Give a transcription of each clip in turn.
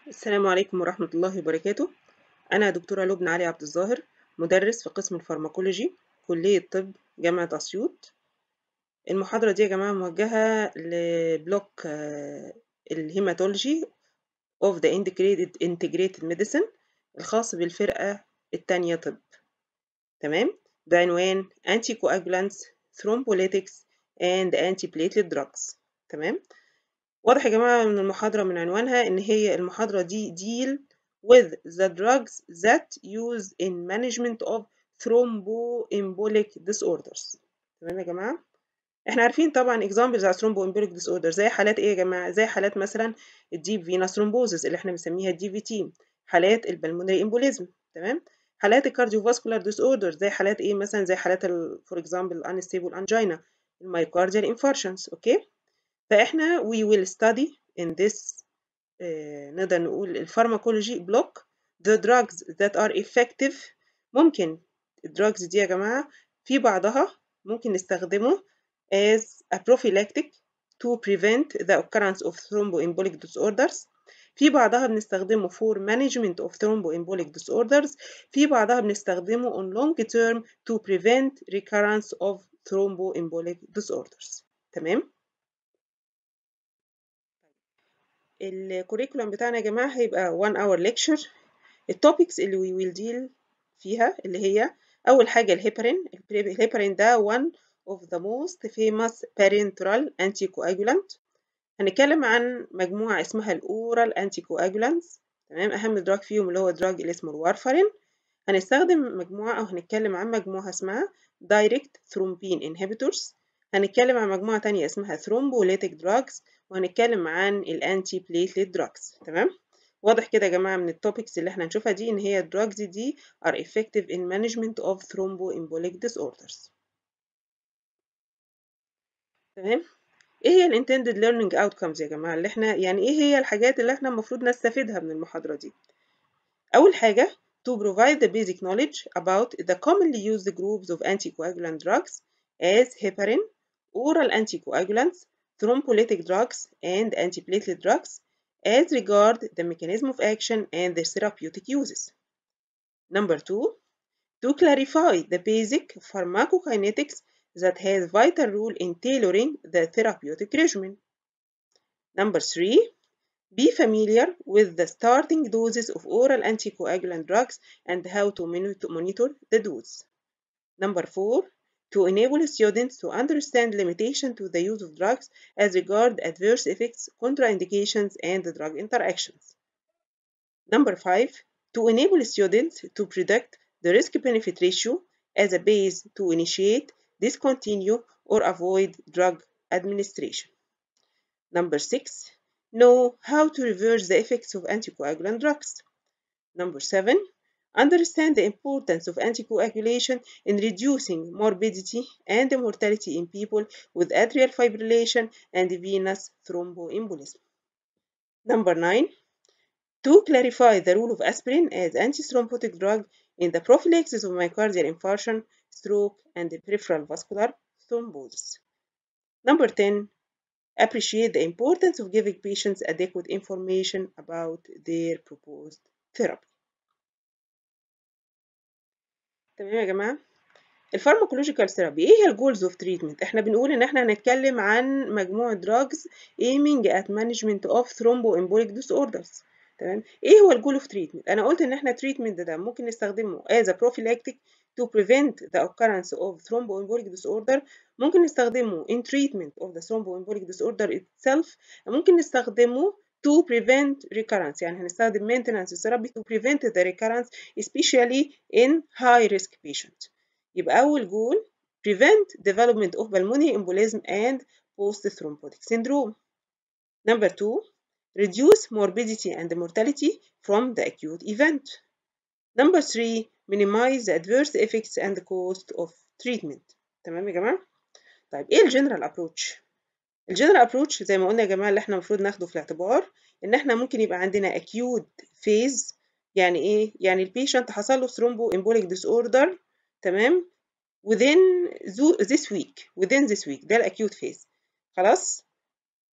السلام عليكم ورحمة الله وبركاته أنا دكتورة لبنى علي عبد الظاهر مدرس في قسم الفارماكولوجي كلية طب جامعة أسيوط المحاضرة دي يا جماعة موجهة لبلوك آه، الهيماتولوجي of the integrated integrated medicine الخاص بالفرقة التانية طب تمام بعنوان anticoagulants thrombolytics and antiplatelet drugs تمام واضح يا جماعة من المحاضرة من عنوانها إن هي المحاضرة دي deal with the drugs that use in management of thromboembolic disorders تمام يا جماعة احنا عارفين طبعا examples على thromboembolic disorder زي حالات ايه يا جماعة زي حالات مثلا الديب فينا thrombosis اللي احنا بنسميها الدي في تي حالات البلمونري امبوليزم تمام حالات الكارديوفاسكولار ديس اوردر زي حالات ايه مثلا زي حالات فور اكزامبل unstable angina المايوكارديال infarctions اوكي فاحنا we will study in this آه، نقدر نقول الفارماكولوجي بلوك the drugs that are effective ممكن الدراجز دي يا جماعة في بعضها ممكن نستخدمه as a prophylactic to prevent the occurrence of thromboembolic disorders في بعضها بنستخدمه for management of thromboembolic disorders في بعضها بنستخدمه on long term to prevent recurrence of thromboembolic disorders تمام الكوريكولم بتاعنا يا جماعة هيبقى 1 hour lecture التوبكس اللي we will deal فيها اللي هي أول حاجة الهيبرين الهيبرين ده one of the most famous parenteral anticoagulant هنتكلم عن مجموعة اسمها الأورال anticoagulants تمام أهم دراج فيهم اللي هو دراج اللي اسمه الوارفارين هنستخدم مجموعة أو هنتكلم عن مجموعة اسمها direct thrombin inhibitors هنتكلم عن مجموعة تانية اسمها thrombolytic drugs وهنتكلم عن الانتي بليتلت دراجز تمام واضح كده يا جماعة من التوبكس اللي احنا هنشوفها دي ان هي الدراجز دي are effective in management of thromboembolic disorders تمام ايه هي الانتندد learning outcomes يا جماعة اللي احنا يعني ايه هي الحاجات اللي احنا المفروض نستفيدها من المحاضرة دي اول حاجة to provide the basic knowledge about the commonly used groups of anticoagulant drugs as heparin, oral anticoagulants, thrombolytic drugs and antiplatelet drugs as regard the mechanism of action and their therapeutic uses. Number two, to clarify the basic pharmacokinetics that has vital role in tailoring the therapeutic regimen. Number three, be familiar with the starting doses of oral anticoagulant drugs and how to monitor the dose. Number four, to enable students to understand limitation to the use of drugs as regard adverse effects, contraindications, and drug interactions. Number five, to enable students to predict the risk-benefit ratio as a base to initiate, discontinue, or avoid drug administration. Number six, know how to reverse the effects of anticoagulant drugs. Number seven, understand the importance of anticoagulation in reducing morbidity and mortality in people with atrial fibrillation and venous thromboembolism. Number 9. To clarify the role of aspirin as antithrombotic drug in the prophylaxis of myocardial infarction, stroke, and peripheral vascular thrombosis. Number 10. Appreciate the importance of giving patients adequate information about their proposed therapy. تمام يا جماعة الفارماكولوجيكال ثيرابي ايه هي الجولز اوف تريتمنت احنا بنقول ان احنا هنتكلم عن مجموعة دراجز aiming at management of thromboembolic disorders تمام ايه هو الجول اوف تريتمنت انا قلت ان احنا تريتمنت ده ممكن نستخدمه as a prophylactic to prevent the occurrence of thromboembolic disorder ممكن نستخدمه in treatment of the thromboembolic disorder itself ممكن نستخدمه to prevent recurrence يعني هنستخدم maintenance therapy to prevent the recurrence especially in high risk patients يبقى أول جول prevent development of pulmonary embolism and post-thrombotic syndrome number two reduce morbidity and mortality from the acute event number three minimize the adverse effects and the cost of treatment تمام يا جماعة طيب ايه الجنرال ابروتش الجنرال ابروتش زي ما قلنا يا جماعه اللي احنا المفروض ناخده في الاعتبار ان احنا ممكن يبقى عندنا acute phase يعني ايه يعني البيشنت حصل له ثرومبو امبوليك ديس اوردر تمام within this week within this week ده الاكيوت phase خلاص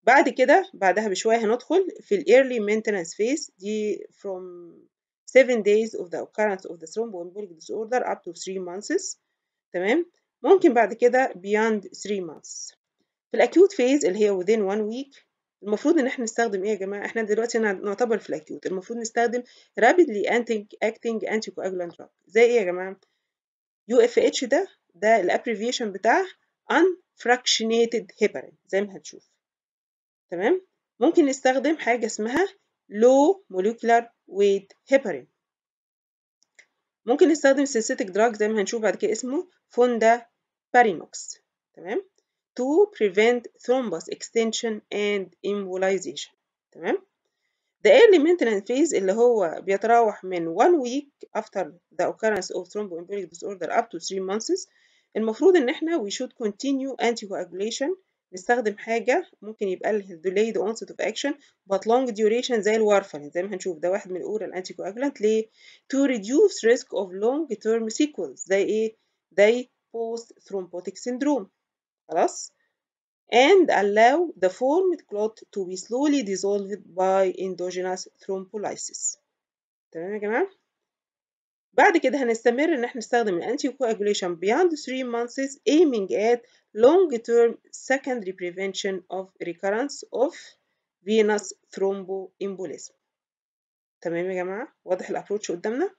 بعد كده بعدها بشوية هندخل في ال early maintenance phase دي from 7 days of the occurrence of the thromboembolic disorder up to 3 months تمام ممكن بعد كده beyond 3 months في الاكيوت phase اللي هي within 1 week المفروض ان احنا نستخدم ايه يا جماعه احنا دلوقتي نعتبر في الاكيوت المفروض نستخدم rapidly acting anticoagulant drug زي ايه يا جماعه يو اف اتش ده ده الابريفيشن بتاع unfractionated heparin زي ما هنشوف تمام ممكن نستخدم حاجه اسمها low molecular weight heparin ممكن نستخدم synthetic drug زي ما هنشوف بعد كده اسمه فوندا بارينوكس تمام to prevent thrombus extension and embolization تمام The early maintenance phase اللي هو بيتراوح من 1 week after the occurrence of thromboembolic disorder up to 3 months المفروض ان احنا we should continue anticoagulation نستخدم حاجة ممكن يبقى لها delayed onset of action but long duration زي الوارفرين زي ما هنشوف ده واحد من الأورال anticoagulant ليه؟ to reduce risk of long term sequels زي ايه؟ زي post thrombotic syndrome خلاص؟ and allow the formed clot to be slowly dissolved by endogenous thrombolysis تمام يا جماعة؟ بعد كده هنستمر ان احنا نستخدم الانتي coagulation beyond 3 months aiming at long term secondary prevention of recurrence of venous thromboembolism تمام يا جماعة واضح الابروتش قدامنا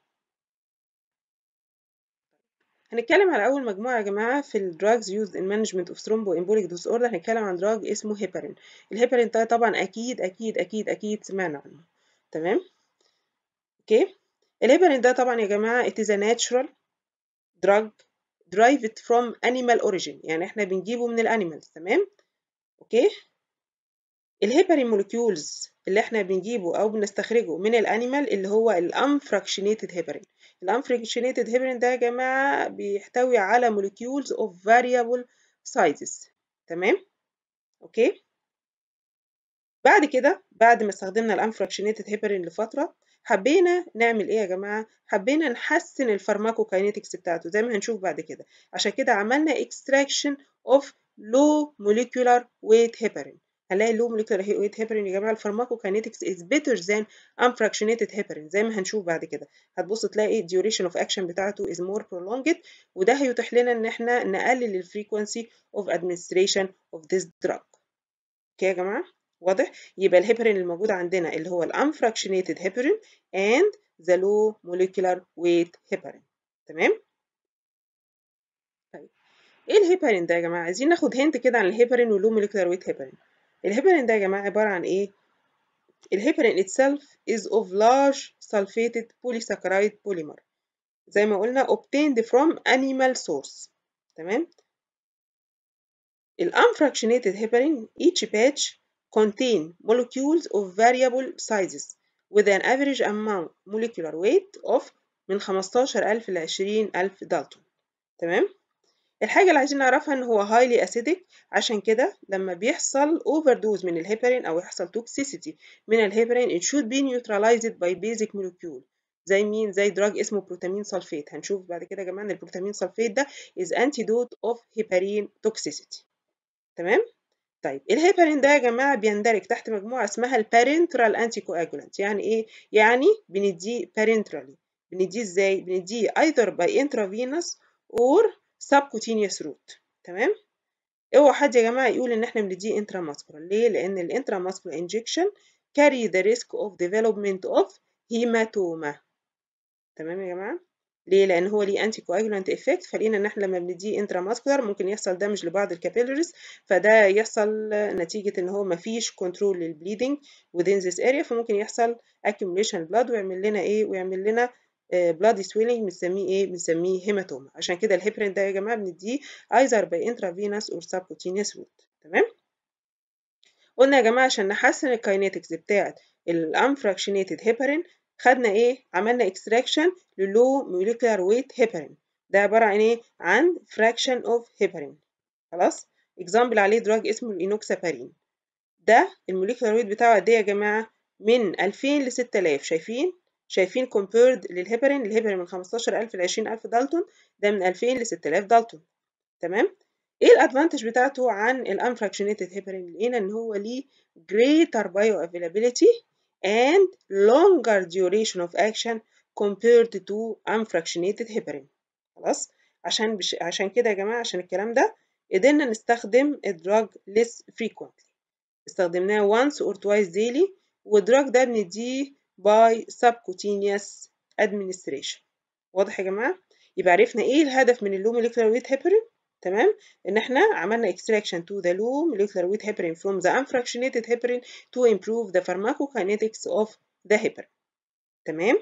هنتكلم على اول مجموعة يا جماعة في ال drugs used in management of thromboembolic disorder هنتكلم عن drug اسمه هيبارين الهيبارين ده طبعا اكيد اكيد اكيد اكيد سمعنا عنه تمام اوكي الهيبارين ده طبعا يا جماعة it is a natural drug derived from animal origin يعني احنا بنجيبه من الانيمالز تمام اوكي الهيبارين مولكيولز اللي احنا بنجيبه او بنستخرجه من الانيمال اللي هو الانفراكشنيتد هيبارين الانفراكشنيتد هيبارين ده يا جماعة بيحتوي على molecules of variable sizes تمام اوكي بعد كده بعد ما استخدمنا الانفراكشنيتد هيبارين لفترة حبينا نعمل ايه يا جماعه حبينا نحسن الفارماكوكاينيتكس بتاعته زي ما هنشوف بعد كده عشان كده عملنا extraction of low molecular weight heparin هنلاقي low molecular weight heparin يا جماعه الفارماكوكاينيتكس is better than unfractionated heparin زي ما هنشوف بعد كده هتبص تلاقي duration of action بتاعته is more prolonged وده هيتيح لنا ان احنا نقلل الفريكونسي of administration of this drug اوكي يا جماعه واضح يبقى الهيبرين الموجود عندنا اللي هو الانفراكشنيتد هيبرين and the low molecular weight هيبرين تمام طيب ايه الهيبرين ده يا جماعه عايزين ناخد هنت كده عن الهيبرين واللو molecular weight هيبرين الهيبرين ده يا جماعه عباره عن ايه الهيبرين itself is of large sulfated polysaccharide polymer زي ما قلنا obtained from animal source تمام الانفراكشنيتد هيبرين each batch contain molecules of variable sizes with an average amount molecular weight of من 15000 ل 20000 دالتون تمام الحاجة اللي عايزين نعرفها إن هو highly acidic عشان كده لما بيحصل overdose من الهيبرين أو يحصل toxicity من الهيبرين it should be neutralized by basic molecule زي مين زي دراج اسمه بروتامين سلفيت هنشوف بعد كده يا جماعة إن البروتامين سلفيت ده is antidote of heparin toxicity تمام طيب الهيبرين ده يا جماعة بيندرج تحت مجموعة اسمها البارنترال انتي كواجولانت يعني ايه؟ يعني بنديه بارنترالي بنديه ازاي؟ بنديه either by intravenous or subcutaneous route تمام؟ اوعى حد يا جماعة يقول ان احنا بنديه intramuscular ليه؟ لان الانتراماسكولار injection carry the risk of development of hematoma تمام يا جماعة؟ ليه؟ لأن هو ليه أنتي كواجولانت إفكت فلقينا إن إحنا لما بنديه انتراماسكولار ممكن يحصل دامج لبعض الكابيلاريز فده يحصل نتيجة إن هو مفيش كنترول للبليدنج within this area فممكن يحصل accumulation blood ويعمل لنا إيه؟ ويعمل لنا blood swelling بنسميه إيه؟ بنسميه هيماتوما عشان كده الهيبرين ده يا جماعة بنديه either by intravenous or subcutaneous route تمام؟ قلنا يا جماعة عشان نحسن الكاينetics بتاعة الانفراكشنيتد هيبرين خدنا ايه عملنا extraction للو molecular weight heparin ده عبارة عن ايه عن fraction of heparin خلاص example عليه دراج اسمه الانوكسابارين ده الموليكولار ويت بتاعه قد ايه يا جماعة من 2000 ل 6000 شايفين شايفين compared للهيبرين الهيبرين من 15000 ل 20000 دالتون ده من 2000 ل 6000 دالتون تمام ايه الادفانتج بتاعته عن الانفراكشنيتد هيبرين لقينا ان هو ليه greater bioavailability and longer duration of action compared to unfractionated heparin خلاص عشان بش... عشان كده يا جماعه عشان الكلام ده قدرنا نستخدم الدراج less frequently استخدمناه once or twice daily والدراج ده بنديه by subcutaneous administration واضح يا جماعه يبقى عرفنا ايه الهدف من اللو molecular weight heparin تمام ان احنا عملنا extraction to the low molecular weight heparin from the unfractionated heparin to improve the pharmacokinetics of the heparin تمام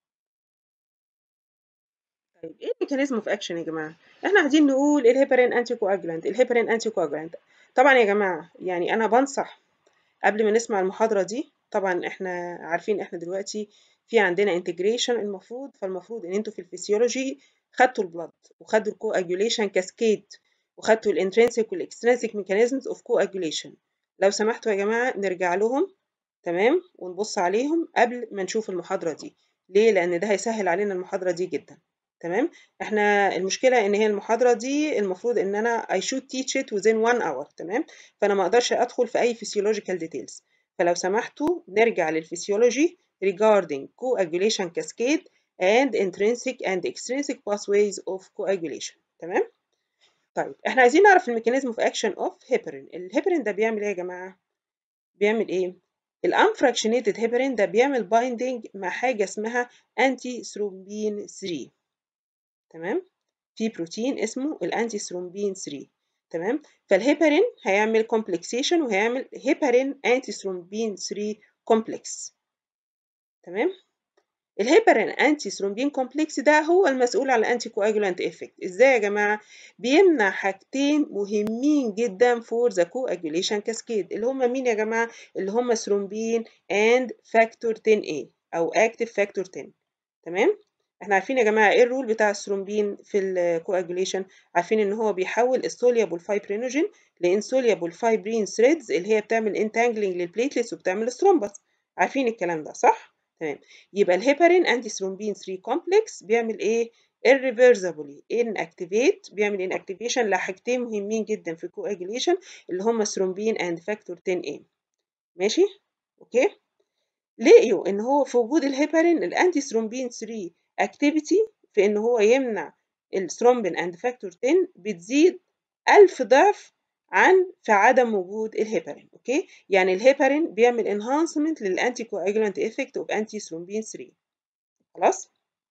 طيب ايه الميكانيزم اوف اكشن يا جماعه احنا عايزين نقول الهيبرين انتي كواجلانت الهيبرين انتي كواجلانت طبعا يا جماعه يعني انا بنصح قبل ما نسمع المحاضره دي طبعا احنا عارفين احنا دلوقتي في عندنا انتجريشن المفروض فالمفروض ان انتوا في الفسيولوجي خدتوا البلد وخدوا الكواجوليشن كاسكيد وخدتوا الانترنسيك والاكسترنسيك ميكانيزمز اوف كواجوليشن لو سمحتوا يا جماعه نرجع لهم تمام ونبص عليهم قبل ما نشوف المحاضره دي ليه لان ده هيسهل علينا المحاضره دي جدا تمام احنا المشكله ان هي المحاضره دي المفروض ان انا I should teach it within one hour تمام فانا ما اقدرش ادخل في اي physiological details فلو سمحتوا نرجع للفسيولوجي regarding coagulation cascade and intrinsic and extrinsic pathways of coagulation تمام طيب احنا عايزين نعرف الميكانيزم اوف اكشن اوف هيبرين الهيبرين ده بيعمل ايه يا جماعه بيعمل ايه الانفراكشنيتد هيبرين ده بيعمل بايندينج مع حاجه اسمها انتي ثرومبين 3 تمام في بروتين اسمه الانتي ثرومبين 3 تمام فالهيبرين هيعمل كومبلكسيشن وهيعمل هيبرين انتي ثرومبين 3 كومبلكس تمام الهيبرين انتي ثرومبين كومبلكس ده هو المسؤول على الانتي كواجولانت افكت ازاي يا جماعه بيمنع حاجتين مهمين جدا فور ذا كواجوليشن كاسكيد اللي هم مين يا جماعه اللي هم ثرومبين اند فاكتور 10A او اكتيف فاكتور 10 تمام احنا عارفين يا جماعه ايه الرول بتاع الثرومبين في الكواجوليشن عارفين ان هو بيحول السوليبل فايبرينوجين لانسوليبل فايبرين ثريدز اللي هي بتعمل انتانجلينج للبليتلتس وبتعمل سترومبس عارفين الكلام ده صح تمام يبقى الهيبرين انتي ثرومبين 3 كومبلكس بيعمل ايه irreversibly inactivate بيعمل inactivation لحاجتين مهمين جدا في الكواجوليشن اللي هم ثرومبين and factor 10A ماشي اوكي لقيوا ان هو في وجود الهيبرين الانتي ثرومبين 3 activity في ان هو يمنع الثرومبين and factor 10 بتزيد 1000 ضعف عن في عدم وجود الهيبرين اوكي يعني الهيبرين بيعمل انهانسمنت للانتي كواجولانت افكت اوف انتي ثرومبين 3 خلاص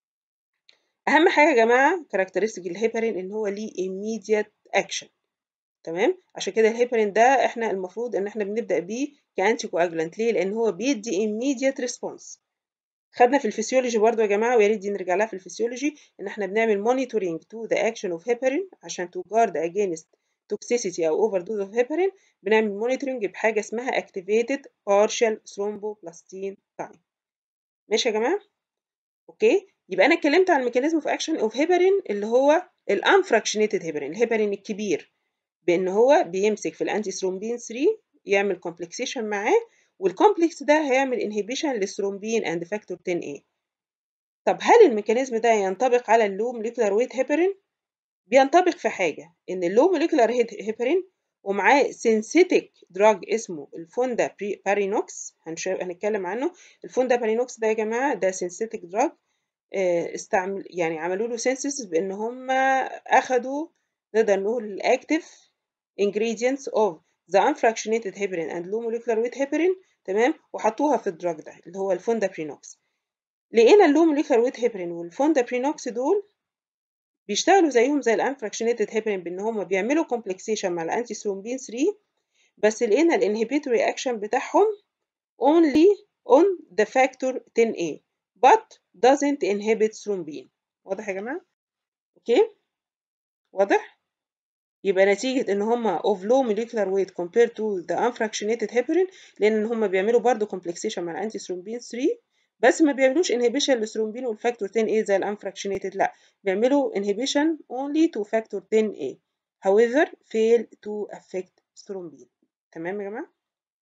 اهم حاجه يا جماعه كاركترستيك الهيبرين ان هو ليه immediate action تمام عشان كده الهيبرين ده احنا المفروض ان احنا بنبدا بيه كانتي كواجولانت ليه لان هو بيدي immediate response خدنا في الفسيولوجي برضو يا جماعه ويا ريت دي نرجع لها في الفسيولوجي ان احنا بنعمل monitoring to the action of heparin عشان to guard against toxicity او overdose of heparin بنعمل monitoring بحاجه اسمها activated partial thromboplastin time ماشي يا جماعه اوكي يبقى انا اتكلمت عن الميكانيزم اوف اكشن اوف هيبرين اللي هو الانفراكشنيتد هيبرين الهيبرين الكبير بان هو بيمسك في الانتي ثرومبين 3 يعمل كومبلكسيشن معاه والكومبلكس ده هيعمل انهبيشن للثرومبين اند فاكتور 10A طب هل الميكانيزم ده ينطبق على اللو موليكولار ويت هيبرين بينطبق في حاجه ان اللو موليكولار هيبرين ومعاه سينثيتيك دراج اسمه الفوندا بارينوكس هنتكلم عنه الفوندا بارينوكس ده يا جماعه ده سينثيتيك دراج استعمل يعني عملوا له سينسيس بان هم اخدوا نقدر نقول الاكتيف ingredients of the unfractionated heparin and low molecular weight heparin تمام وحطوها في الدراج ده اللي هو الفوندا برينوكس لقينا اللو موليكولار ويت هيبرين والفوندا برينوكس دول بيشتغلوا زيهم زي الانفراكشنيتد هيبرين بان هم بيعملوا كومبلكسيشن مع الانتي ثرومبين 3 بس لقينا الانهبيتوري اكشن بتاعهم only on the factor 10A but doesn't inhibit thrombin واضح يا جماعه اوكي واضح يبقى نتيجة إن هما of low molecular weight compared to the unfractionated heparin لأن هما بيعملوا برضه complexation مع الأنتي ثرومبين 3 بس ما بيعملوش inhibition للثرومبين والفاكتور 10A زي الانفراكشنيتد لا بيعملوا inhibition only to factor 10A however fail to affect thrombin تمام يا جماعة؟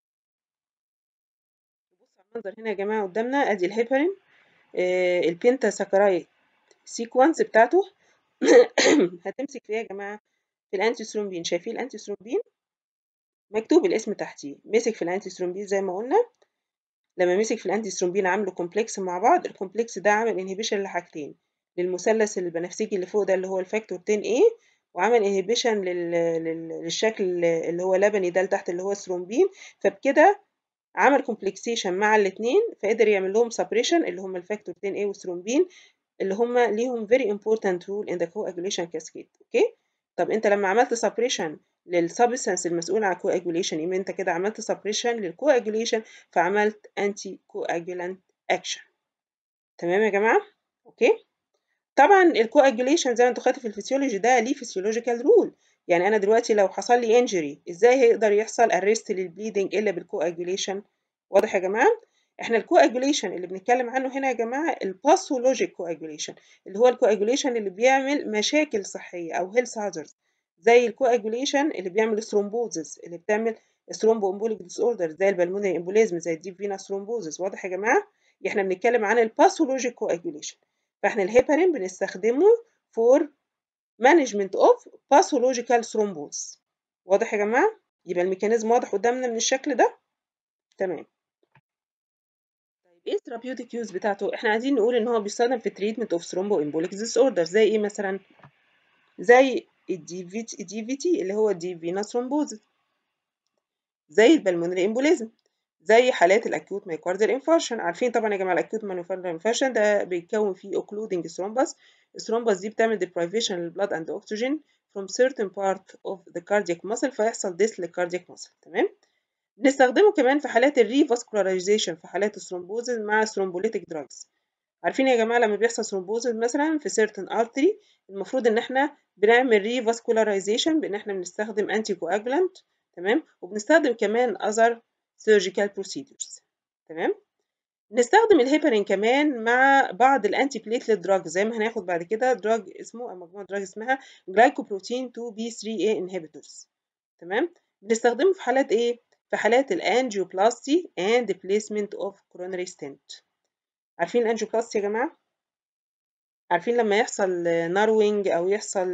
بص على المنظر هنا يا جماعة قدامنا أدي الهيبرين آه البنتا ساكرايد سيكونس بتاعته هتمسك فيها يا جماعة في الانتي ثرومبين شايفين الانتي ثرومبين مكتوب الاسم تحتيه مسك في الانتي ثرومبين زي ما قلنا لما مسك في الانتي ثرومبين عملوا كومبلكس مع بعض الكومبلكس ده عمل انهبيشن لحاجتين للمثلث البنفسجي اللي فوق ده اللي هو الفاكتور 10A وعمل انهبيشن لل... لل... للشكل اللي هو لبني ده لتحت اللي هو الثرومبين فبكده عمل كومبلكسيشن مع الاثنين فقدر يعمل لهم سبريشن اللي هم الفاكتور 10A والثرومبين اللي هم ليهم very important role in the coagulation cascade اوكي طب انت لما عملت سبريشن للسبستانس المسؤول عن الكواجوليشن يبقى انت كده عملت سبريشن للكواجوليشن فعملت انتي كواجولانت اكشن تمام يا جماعه اوكي طبعا الكواجوليشن زي ما انتوا خدتوا في الفسيولوجي ده ليه فسيولوجيكال رول يعني انا دلوقتي لو حصل لي انجري ازاي هيقدر يحصل ارست للبليدنج الا بالكواجوليشن واضح يا جماعه احنا الكواجوليشن اللي بنتكلم عنه هنا يا جماعه الباثولوجيك كواجوليشن اللي هو الكواجوليشن اللي بيعمل مشاكل صحيه او هيلث هازارds زي الكواجوليشن اللي بيعمل ثرومبوزس اللي بتعمل ثرومبو امبوليك ديس اوردر زي البلمونري امبوليزم زي الديب فينا ثرومبوزس واضح يا جماعه احنا بنتكلم عن الباثولوجيك كواجوليشن فاحنا الهيبارين بنستخدمه فور مانجمنت اوف باثولوجيكال ثرومبوز واضح يا جماعه يبقى الميكانيزم واضح قدامنا من الشكل ده تمام طيب ايه الثيرابيوتيك يوز بتاعته احنا عايزين نقول ان هو بيستخدم في تريتمنت اوف ثرومبو امبوليك ديس اوردر زي ايه مثلا زي الدي في تي اللي هو الدي فينا ثرومبوز زي البلمونري امبوليزم زي حالات الاكيوت مايكارديال انفارشن عارفين طبعا يا جماعه الاكيوت مايكارديال انفارشن ده بيتكون فيه اوكلودنج ثرومبس الثرومبس دي بتعمل deprivation للبلاد اند اوكسجين from certain part of the cardiac muscle فيحصل ديس للكاردياك muscle تمام بنستخدمه كمان في حالات الريفاسكولارايزيشن في حالات الثرومبوزز مع ثرومبوليتيك دراجز عارفين يا جماعه لما بيحصل ثرومبوزز مثلا في certain artery المفروض ان احنا بنعمل ريفاسكولارايزيشن بان احنا بنستخدم انتي كواجلانت تمام وبنستخدم كمان other surgical procedures تمام نستخدم الهيبرين كمان مع بعض الانتي بليتلت دراج زي ما هناخد بعد كده دراج اسمه او مجموعه دراج اسمها جلايكوبروتين 2 بي 3 a inhibitors تمام بنستخدمه في حالات ايه في حالات الانجيوبلاستي and placement of coronary stent عارفين الانجيوبلاستي يا جماعه عارفين لما يحصل ناروينج او يحصل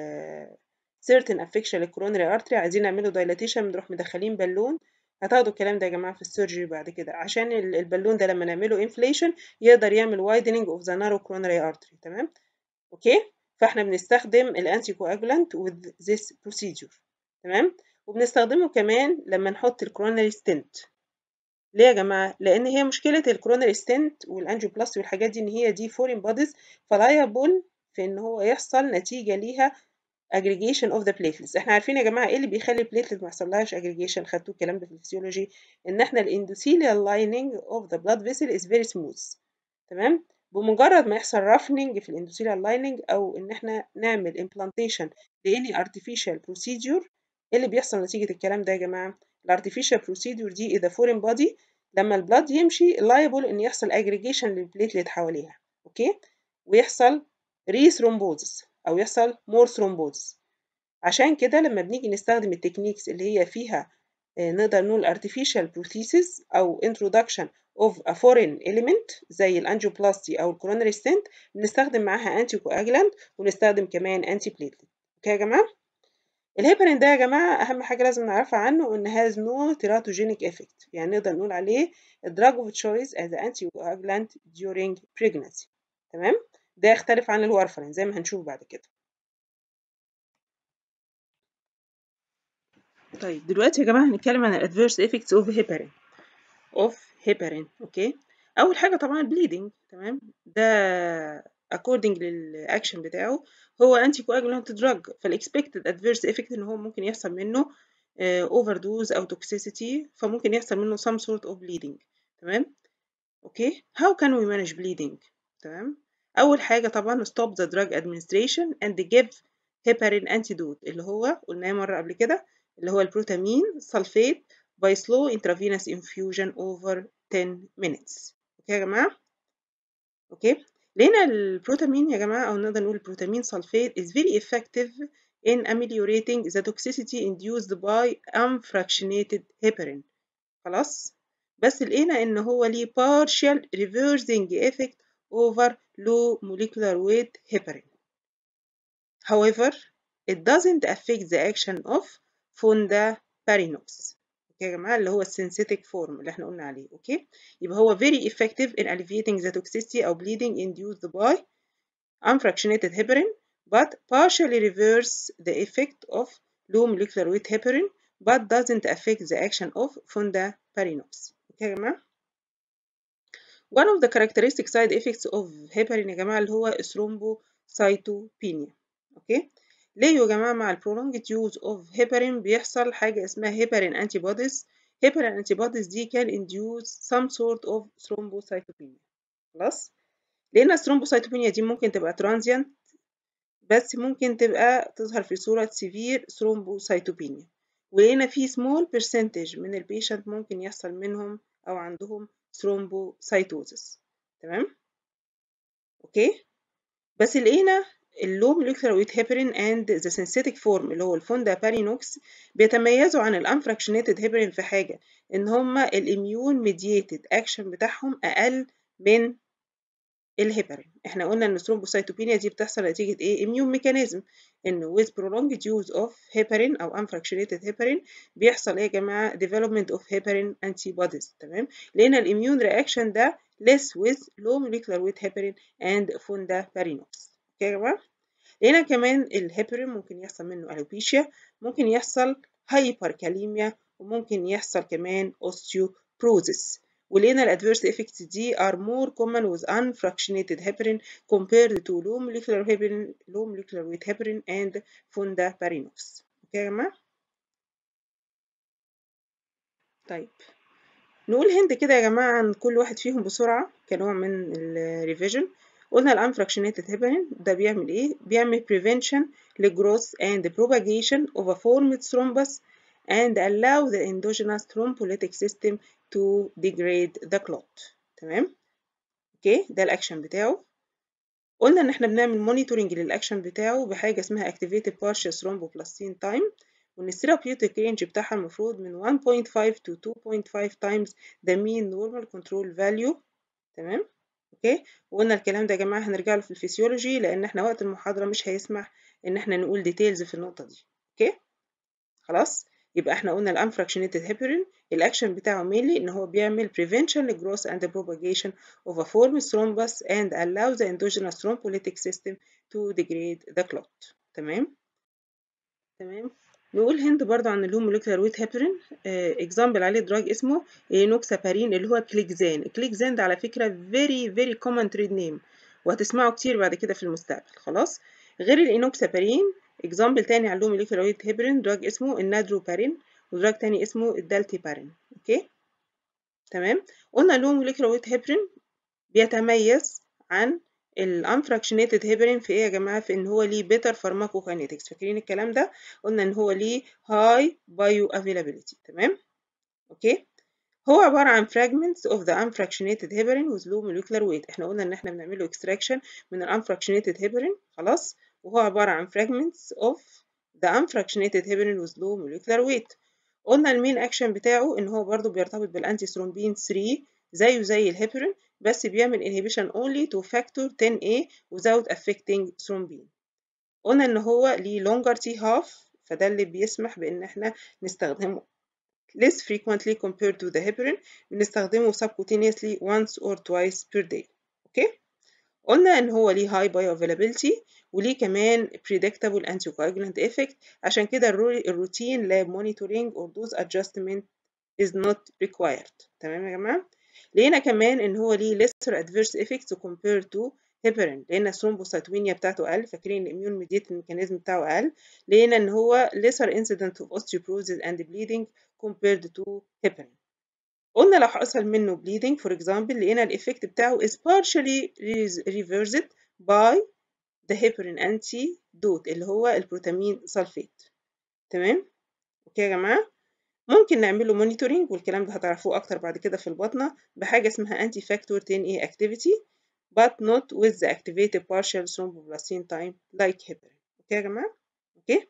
certain affection للكورونري ارتري عايزين نعمله دايلاتيشن بنروح مدخلين بالون هتاخدوا الكلام ده يا جماعه في السيرجري بعد كده عشان البالون ده لما نعمله انفليشن يقدر يعمل وايدنينج اوف ذا نارو كورونري ارتري تمام اوكي فاحنا بنستخدم الانتي كواجولانت with this procedure تمام وبنستخدمه كمان لما نحط الكورونري ستنت ليه يا جماعه لان هي مشكله الكورونري ستنت والانجيوبلاستي والحاجات دي ان هي دي فورين بوديز فلايبل في ان هو يحصل نتيجه ليها aggregation of the platelets احنا عارفين يا جماعه ايه اللي بيخلي البليتلت ما يحصلهاش aggregation خدتوا الكلام ده في الفسيولوجي ان احنا الاندوثيليال lining of the blood vessel is very smooth تمام بمجرد ما يحصل roughening في الاندوثيليال lining او ان احنا نعمل implantation لاني artificial procedure ايه اللي بيحصل نتيجه الكلام ده يا جماعه الارتفيشال procedure دي اذا foreign body لما البلاد يمشي liable ان يحصل aggregation للبليتلت حواليها اوكي ويحصل ريثرومبوزس او يحصل مور ثرومبوز عشان كده لما بنيجي نستخدم التكنيكس اللي هي فيها نقدر نقول artificial prosthesis او introduction of a foreign element زي الانجيوبلاستي او الكورونري ستنت بنستخدم معاها انتي كواجلانت ونستخدم كمان انتي بليتلت اوكي يا جماعه الهيبرين ده يا جماعه اهم حاجه لازم نعرفها عنه ان has no teratogenic effect يعني نقدر نقول عليه drug of choice as anticoagulant during pregnancy تمام ده يختلف عن الوارفرين زي ما هنشوف بعد كده طيب دلوقتي يا جماعه هنتكلم عن الادفيرس افكتس اوف هيبرين اوف هيبرين اوكي اول حاجه طبعا البليدنج تمام ده according للاكشن بتاعه هو انتي كواجولانت دراج فالاكسبكتد ادفيرس افكت ان هو ممكن يحصل منه اوفر دوز او توكسيسيتي فممكن يحصل منه some sort of bleeding تمام اوكي how can we manage bleeding تمام أول حاجة طبعا stop the drug administration and give heparin antidote اللي هو قلناه مرة قبل كده اللي هو البروتامين سلفيت by slow intravenous infusion over 10 minutes اوكي يا جماعة اوكي لقينا البروتامين يا جماعة أو نقدر نقول البروتامين سلفيت is very effective in ameliorating the toxicity induced by unfractionated heparin خلاص بس لقينا إن هو ليه partial reversing effect over low molecular weight heparin. However, it doesn't affect the action of fondaparinux اوكي يا جماعه اللي هو السينثيتيك فورم اللي احنا قلنا عليه اوكي يبقى هو very effective in alleviating the toxicity او bleeding induced by unfractionated heparin but partially reverse the effect of low molecular weight heparin but doesn't affect the action of fondaparinux اوكي يا جماعه One of the characteristic side effects of heparin يا جماعة اللي هو thrombocytopenia اوكي ليه يا جماعة مع ال prolonged use of heparin بيحصل حاجة اسمها heparin antibodies heparin antibodies دي can induce some sort of thrombocytopenia خلاص لأن الثرومبوسايتوبينيا دي ممكن تبقى transient بس ممكن تبقى تظهر في صورة severe thrombocytopenia ولقينا في small percentage من البيشنت ممكن يحصل منهم أو عندهم thrombocytosis تمام اوكي بس لقينا اللو molecular weight heparin and the synthetic form اللي هو الفوندابارينوكس بيتميزوا عن الانفراكشنيتد heparin في حاجة ان هما الاميون ميدييتد اكشن بتاعهم اقل من الهيبرين احنا قلنا ان الثرومبوسايتوبينيا دي بتحصل نتيجة ايه immune ميكانيزم ان with prolonged use of heparin او unfractionated heparin بيحصل ايه يا جماعة development of heparin antibodies تمام لان الاميون رياكشن ده less with low molecular weight heparin and fondaparinux اوكي يا جماعة هنا كمان الهيبرين ممكن يحصل منه الوبيشيا ممكن يحصل هايبركاليميا وممكن يحصل كمان osteoporosis ولقينا الادفيرس effects دي are more common with unfractionated heparin compared to low molecular heparin low molecular weight heparin and fondaparinux اوكي يا جماعه طيب نقول هند كده يا جماعه عن كل واحد فيهم بسرعه كنوع من الريفيجن قلنا الانفراكشنيتد هيبرين ده بيعمل ايه بيعمل prevention للgrowth and propagation of a formed thrombus and allow the endogenous thrombolytic system to degrade the clot تمام اوكي ده الاكشن بتاعه قلنا ان احنا بنعمل مونيتورنج للاكشن بتاعه بحاجه اسمها activated partial thromboplastin time وان الثيرابيوتيك رينج بتاعها المفروض من 1.5 to 2.5 times the mean normal control value تمام اوكي وقلنا الكلام ده يا جماعه هنرجع له في الفسيولوجي لان احنا وقت المحاضره مش هيسمح ان احنا نقول ديتيلز في النقطه دي اوكي خلاص يبقى احنا قلنا الانفراكشنيتد هيبرين الاكشن بتاعه mainly ان هو بيعمل prevention للgrowth and the propagation of a formed thrombus and allow the endogenous thrombolytic system to degrade the clot تمام تمام نقول هند برضه عن اللو موليكولار ويت هيبرين اكزامبل عليه دراج اسمه نوكسابارين اللي هو كليكزان الكليكزان ده على فكره very very common trade name وهتسمعه كتير بعد كده في المستقبل خلاص غير الانوكسابارين اكزامبل تاني على اللو موليكولار ويت هيبرين دراج اسمه النادروبارين ودراج تاني اسمه الدالتيبارين اوكي تمام قلنا اللو موليكولار ويت هيبرين بيتميز عن الانفراكشنيتد هيبرين في ايه يا جماعه في ان هو ليه بيتر فارماكوكاينيتكس فاكرين الكلام ده قلنا ان هو ليه هاي بايو افيلابيليتي تمام اوكي هو عباره عن fragments of the unfractionated heparin with low molecular weight احنا قلنا ان احنا بنعمل له extraction من الانفراكشنيتد heparin خلاص وهو عباره عن fragments of the unfractionated heparin with low molecular weight قلنا المين اكشن بتاعه ان هو برضو بيرتبط بالانتي ثرومبين 3 زيه زي الهيبرين بس بيعمل inhibition only to factor 10A without affecting thrombin قلنا ان هو ليه longer T half فده اللي بيسمح بان احنا نستخدمه less frequently compared to the heparin بنستخدمه subcutaneously once or twice per day اوكي قلنا ان هو ليه high bioavailability وليه كمان predictable anticoagulant effect عشان كده الروتين lab monitoring or dose adjustment is not required تمام يا جماعه لقينا كمان ان هو ليه lesser adverse effects compared to heparin لان الثرومبوسايتوبينيا بتاعته اقل فاكرين الاميون ميديت الميكانيزم بتاعه اقل لقينا ان هو lesser incident of osteoporosis and bleeding compared to heparin قلنا لو حصل منه bleeding for example لقينا الايفكت بتاعه is partially reversed by the heparin antidote اللي هو البروتامين سلفيت تمام اوكي يا جماعه ممكن نعمله مونيتورنج والكلام ده هتعرفوه اكتر بعد كده في البطنه بحاجه اسمها anti factor 10A activity but not with the activated partial thromboplastin time like heparin اوكي يا جماعه اوكي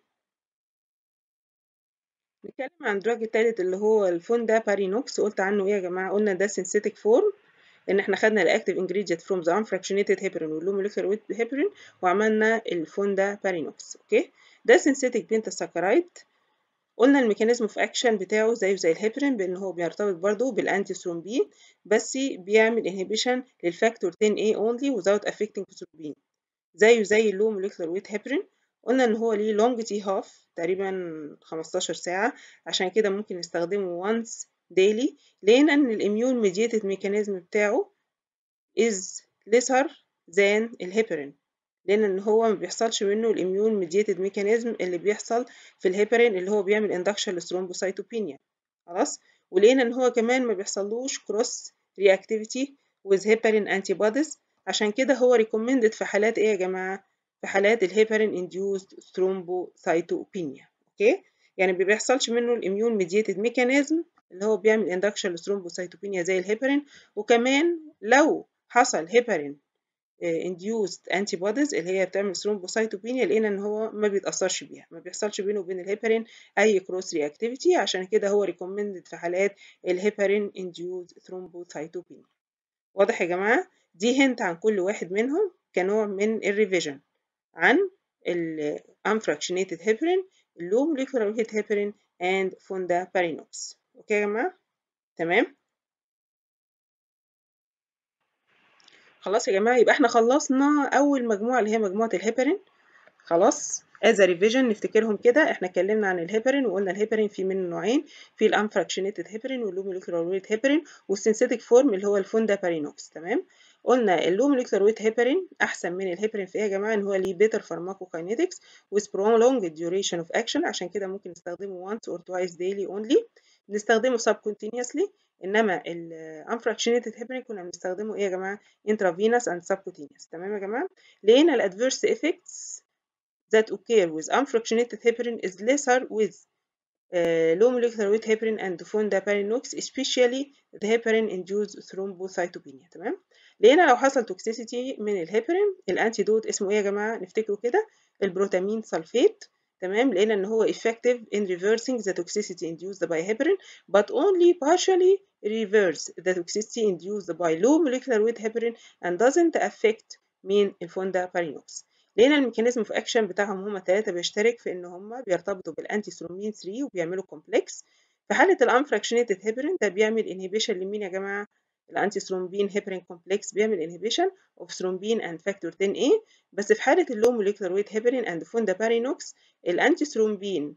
نتكلم عن الدراج التالت اللي هو الفوندا بارينوكس قلت عنه ايه يا جماعه قلنا ده synthetic form ان احنا خدنا الاكتيف ingredient from the unfractionated heparin واللو molecular weight heparin وعملنا الفوندا بارينوكس اوكي ده synthetic بنتاساكرايد قلنا الميكانيزم اوف اكشن بتاعه زيه زي الهيبرين بان هو بيرتبط برضه بالانتي ثرومبين بس بيعمل انهبيشن للفاكتور 10A only without affecting ثرومبين زيه زي اللو موليكولار ويت هيبرين قلنا ان هو ليه لونج تي هاف تقريبا 15 ساعة عشان كده ممكن نستخدمه once daily لقينا ان الاميون ميديتد ميكانيزم بتاعه is lesser than الهيبرين لان ان هو ما بيحصلش منه الاميون ميديتد ميكانيزم اللي بيحصل في الهيبرين اللي هو بيعمل اندكشن للثرومبوسايتوبينيا خلاص ولقينا ان هو كمان ما بيحصلوش كروس رياكتيفيتي with heparin antibodies عشان كده هو recommended في حالات ايه يا جماعه في حالات الهيبرين induced thrombocytopenia اوكي يعني ما بيحصلش منه الاميون ميديتد ميكانيزم اللي هو بيعمل اندكشن للثرومبوسايتوبينيا زي الهيبرين وكمان لو حصل هيبرين induced antibodies اللي هي بتعمل ثرومبوسايتوبينيا لقينا ان هو ما بيتاثرش بيها ما بيحصلش بينه وبين الهيبرين اي كروس رياكتيفيتي عشان كده هو ريكومندد في حالات الهيبرين induced ثرومبوسايتوبينيا واضح يا جماعه دي هنت عن كل واحد منهم كنوع من الريفيجن عن ال unfractionated heparin low molecular weight heparin and fondaparinux اوكي يا جماعه تمام خلاص يا جماعة يبقى احنا خلصنا أول مجموعة اللي هي مجموعة الهيبرين خلاص as a revision نفتكرهم كده احنا اتكلمنا عن الهيبرين وقلنا الهيبرين في منه نوعين في الانفراكشنيتد هيبرين واللو موليكولار ويت هيبرين والسينثيتيك فورم اللي هو الفوندا بارينوكس تمام قلنا اللو موليكولار ويت هيبرين احسن من الهيبرين في ايه يا جماعه ان هو ليه بيتر فارماكوكاينيتكس with prolonged duration of action عشان كده ممكن نستخدمه once or twice daily only بنستخدمه subcutaneously انما الانفراكشنيتد هيبرين كنا بنستخدمه ايه يا جماعه intravenous and subcutaneous تمام يا جماعه لقينا الادفيرس effects that occur with unfractionated heparin is lesser with uh, low molecular weight heparin and fondaparinux especially the heparin induced thrombocytopenia تمام لقينا لو حصل توكسيسيتي من الهيبرين الانتيدوت اسمه ايه يا جماعه نفتكره كده البروتامين سلفيت تمام لقينا ان هو effective in reversing the toxicity induced by heparin but only partially reverse the toxicity induced by low molecular weight heparin and doesn't affect مين الفوندا بارينوكس لقينا الميكانيزم في اكشن بتاعهم هما ثلاثة بيشترك في ان هما بيرتبطوا بالانتي ثرومبين 3 وبيعملوا كومبلكس في حالة الانفراكشنيتد هيبرين ده بيعمل انهبيشن لمين يا جماعة الانتي ثرومبين هيبرين كومبلكس بيعمل انهبيشن اوف ثرومبين اند فاكتور 10A بس في حالة اللو موليكولار ويت هيبرين اند فوندا بارينوكس الانتي ثرومبين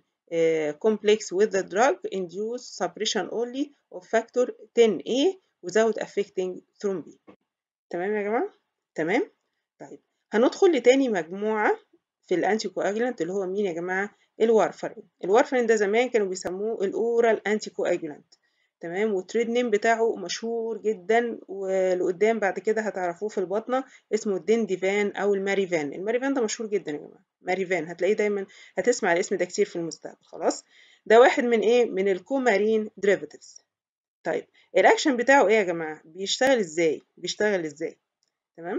complex with the drug induce suppression only of factor 10A without affecting thrombin تمام يا جماعة؟ تمام؟ طيب هندخل لتاني مجموعة في الانتي كواجولانت اللي هو مين يا جماعة؟ الوارفرين الوارفرين ده زمان كانوا بيسموه الأورال انتي كواجولانت تمام والتريد نيم بتاعه مشهور جدا ولقدام بعد كده هتعرفوه في البطنة اسمه الدينديفان أو الماريفان الماريفان ده مشهور جدا يا جماعة ماريفان هتلاقيه دايما هتسمع الاسم ده كتير في المستقبل خلاص ده واحد من ايه من الكومارين ديريفاتيفز طيب الاكشن بتاعه ايه يا جماعة بيشتغل ازاي بيشتغل ازاي تمام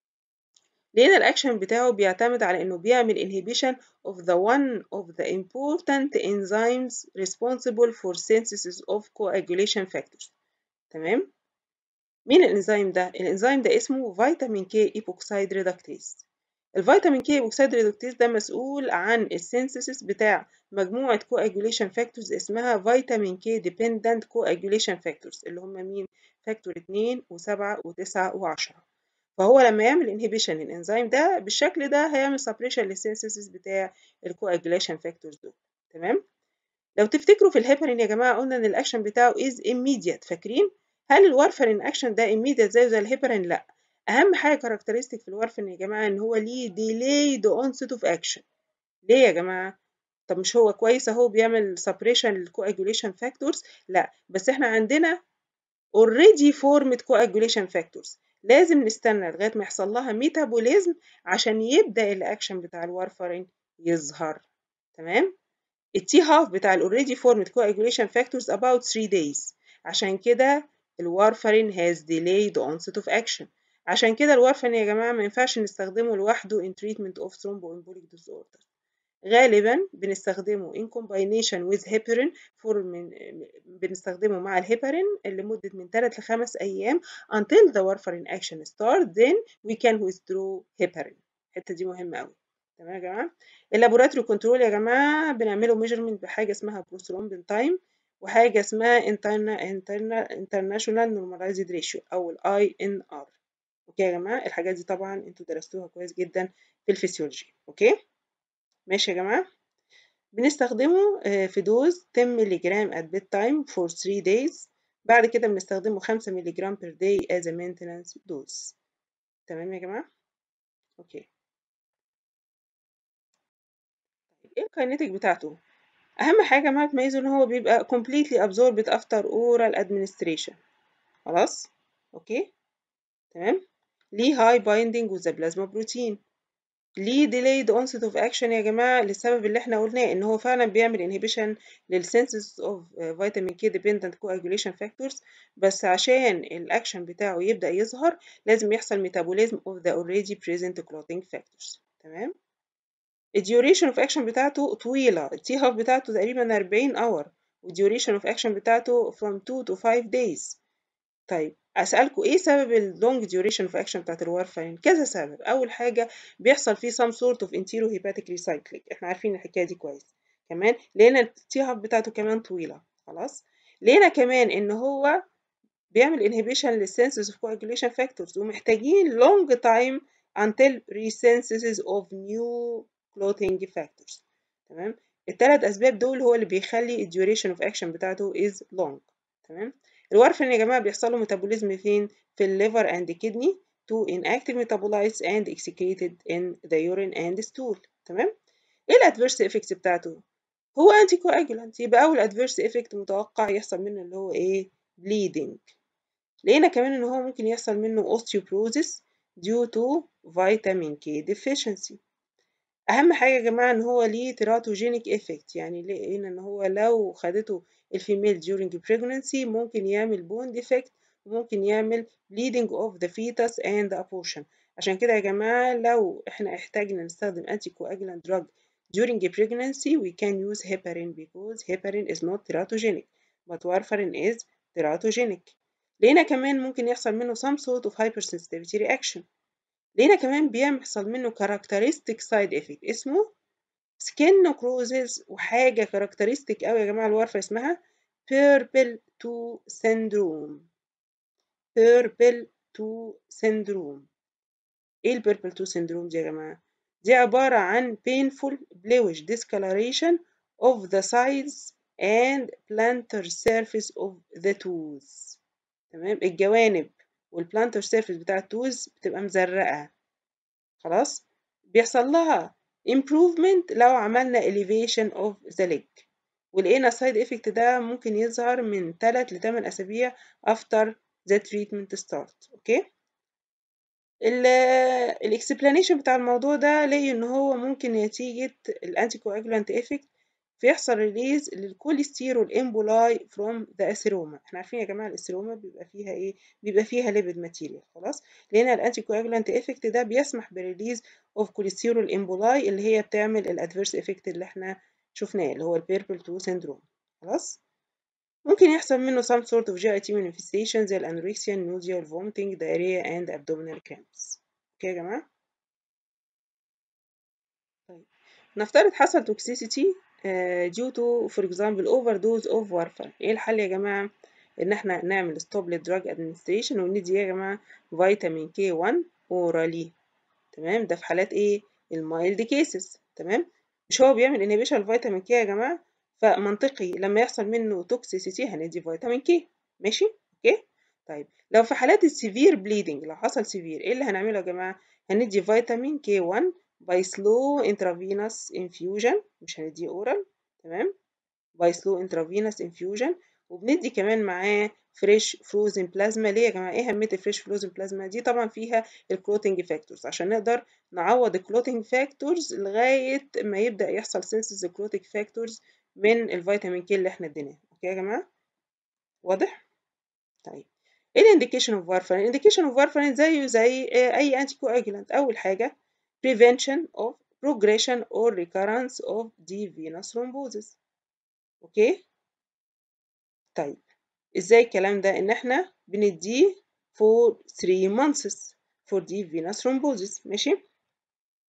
لقينا الاكشن بتاعه بيعتمد على انه بيعمل inhibition of the one of the important enzymes responsible for synthesis of coagulation factors تمام مين الانزيم ده الانزيم ده اسمه فيتامين كي ايبوكسايد ريدكتيز الفيتامين كي ايبوكسايد ريدكتيز ده مسؤول عن السينثيسيس بتاع مجموعة coagulation factors اسمها فيتامين كي dependent coagulation factors اللي هم مين فاكتور 2 و7 و9 و10 فهو لما يعمل انهبيشن للانزيم ده بالشكل ده هيعمل سبريشن للسينثيسيس بتاع الكواجوليشن فاكتورز دول تمام لو تفتكروا في الهيبرين يا جماعه قلنا ان الاكشن بتاعه از immediate فاكرين هل الوارفرين اكشن ده immediate زيه زي الهيبرين لا اهم حاجه كاركترستيك في الوارفرين يا جماعه ان هو ليه delayed onset of action ليه يا جماعه طب مش هو كويس اهو بيعمل سبريشن للكواجوليشن فاكتورز لا بس احنا عندنا already formed coagulation factors لازم نستنى لغاية ما يحصل لها ميتابوليزم عشان يبدأ الأكشن بتاع الوارفرين يظهر تمام التي هاف بتاع ال already formed coagulation factors about 3 days عشان كده الوارفرين has delayed onset of action عشان كده الوارفرين يا جماعة ما ينفعش نستخدمه لوحده in treatment of thromboembolic disorder غالبا بنستخدمه in combination with heparin for من بنستخدمه مع الهيبارين لمدة من 3 ل 5 أيام until the warfarin action start then we can withdraw heparin الحتة دي مهمة أوي تمام يا جماعه اللابوراتوري كنترول يا جماعه بنعمله ميجرمنت بحاجه اسمها بروسترومبين تايم وحاجه اسمها انترناشونال نورماليزد ريشيو او الاي ان ار اوكي يا جماعه الحاجات دي طبعا انتوا درستوها كويس جدا في الفسيولوجي اوكي ماشي يا جماعه بنستخدمه في دوز 10 مللي جرام at bedtime for 3 days بعد كده بنستخدمه 5 مللي جرام per day as a maintenance dose تمام يا جماعة اوكي ايه الكاينيتيك بتاعته اهم حاجة ما تميزه ان هو بيبقى completely absorbed after oral administration خلاص اوكي تمام ليه high binding with the plasma protein ليه delayed onset of action يا جماعة للسبب اللي احنا قلناه ان هو فعلا بيعمل inhibition للسنسز of vitamin K dependent coagulation factors بس عشان الاكشن بتاعه يبدأ يظهر لازم يحصل metabolism of the already present clotting factors تمام الديوريشن اوف اكشن بتاعته طويلة التي هاف بتاعته تقريبا 40 اور والديوريشن اوف اكشن بتاعته from 2 to 5 days طيب أسألكوا إيه سبب اللونج ديوريشن اوف أكشن بتاعت الوارفرين؟ كذا سبب، أول حاجة بيحصل فيه some sort of enterohepatic recycling، إحنا عارفين الحكاية دي كويس، كمان لقينا التي هاف بتاعته كمان طويلة، خلاص؟ لقينا كمان إن هو بيعمل inhibition للسنسز of coagulation factors ومحتاجين long time until resynthesis of new clotting factors، تمام؟ التلات أسباب دول هو اللي بيخلي الديوريشن اوف أكشن بتاعته is long، تمام؟ الوارفرين يا جماعة بيحصل له ميتابوليزم فين؟ في الليفر and kidney to inactive metabolites and excreted in the urine and stool تمام؟ ايه الادفيرس افكت بتاعته؟ هو انتي كواجولانت يبقى اول ادفيرس افكت متوقع يحصل منه اللي هو ايه؟ bleeding لقينا كمان ان هو ممكن يحصل منه osteoporosis due to vitamin K deficiency اهم حاجة يا جماعة ان هو ليه teratogenic effect يعني لقينا ان هو لو خدته الفيميل during pregnancy ممكن يعمل bone defect وممكن يعمل bleeding of the fetus and abortion عشان كده يا جماعة لو احنا احتاجنا نستخدم anticoagulant drug during pregnancy we can use heparin because heparin is not teratogenic but warfarin is teratogenic لقينا كمان ممكن يحصل منه some sort of hypersensitivity reaction لقينا كمان بيحصل منه characteristic side effect اسمه سكين necrosis وحاجة كاركترستيك أوي يا جماعة الورفة اسمها purple 2 syndrome purple 2 syndrome ايه ال purple 2 syndrome دي يا جماعة؟ دي عبارة عن painful bluish discoloration of the sides and plantar surface of the tooth تمام الجوانب والبلانتر سيرفيس بتاع التوز بتبقى مزرقة خلاص بيحصل لها improvement لو عملنا elevation of the leg ولقينا السايد افكت ده ممكن يظهر من 3 ل 8 اسابيع after the treatment start اوكي الاكسبلانيشن بتاع الموضوع ده لقي ان هو ممكن نتيجة الانتي كواجولانت افكت فيحصل ريليز للكوليسترول امبولاي فروم ذا اثيروما احنا عارفين يا جماعه الاثيروما بيبقى فيها ايه بيبقى فيها ليبيد ماتيريال خلاص لان الانتي كواجولانت افكت ده بيسمح بريليز اوف كوليسترول امبولاي اللي هي بتعمل الادفيرس افكت اللي احنا شفناه اللي هو البيربل 2 سيندروم خلاص ممكن يحصل منه some sort of GIT manifestation زي الانوركسيا النوزيا الفومتنج diarrhea and abdominal cramps اوكي يا جماعه طيب نفترض حصل toxicity uh, due to for example overdose of warfarin ايه الحل يا جماعه ان احنا نعمل stop للدراج administration وندي يا جماعه فيتامين كي 1 اورالي تمام ده في حالات ايه المايلد كيسز تمام مش هو بيعمل inhibition الفيتامين كي يا جماعه فمنطقي لما يحصل منه توكسيسيتي هندي فيتامين كي ماشي اوكي طيب لو في حالات السيفير بليدنج لو حصل سيفير ايه اللي هنعمله يا جماعه هندي فيتامين كي 1 by slow intravenous infusion مش هنديه اورال تمام by slow intravenous infusion وبندي كمان معاه فريش فروزن بلازما ليه يا جماعه ايه اهميه الفريش فروزن بلازما دي طبعا فيها الكلوتنج فاكتورز عشان نقدر نعوض الكلوتنج فاكتورز لغايه ما يبدا يحصل سينسز الكلوتنج فاكتورز من الفيتامين كي اللي احنا اديناه اوكي يا جماعه واضح طيب ايه الانديكيشن اوف وارفارين الانديكيشن اوف وارفارين زيه زي اي انتي كواجولانت اول حاجه prevention of progression or recurrence of deep venous thrombosis اوكي طيب ازاي الكلام ده ان احنا بنديه for 3 months for deep venous thrombosis ماشي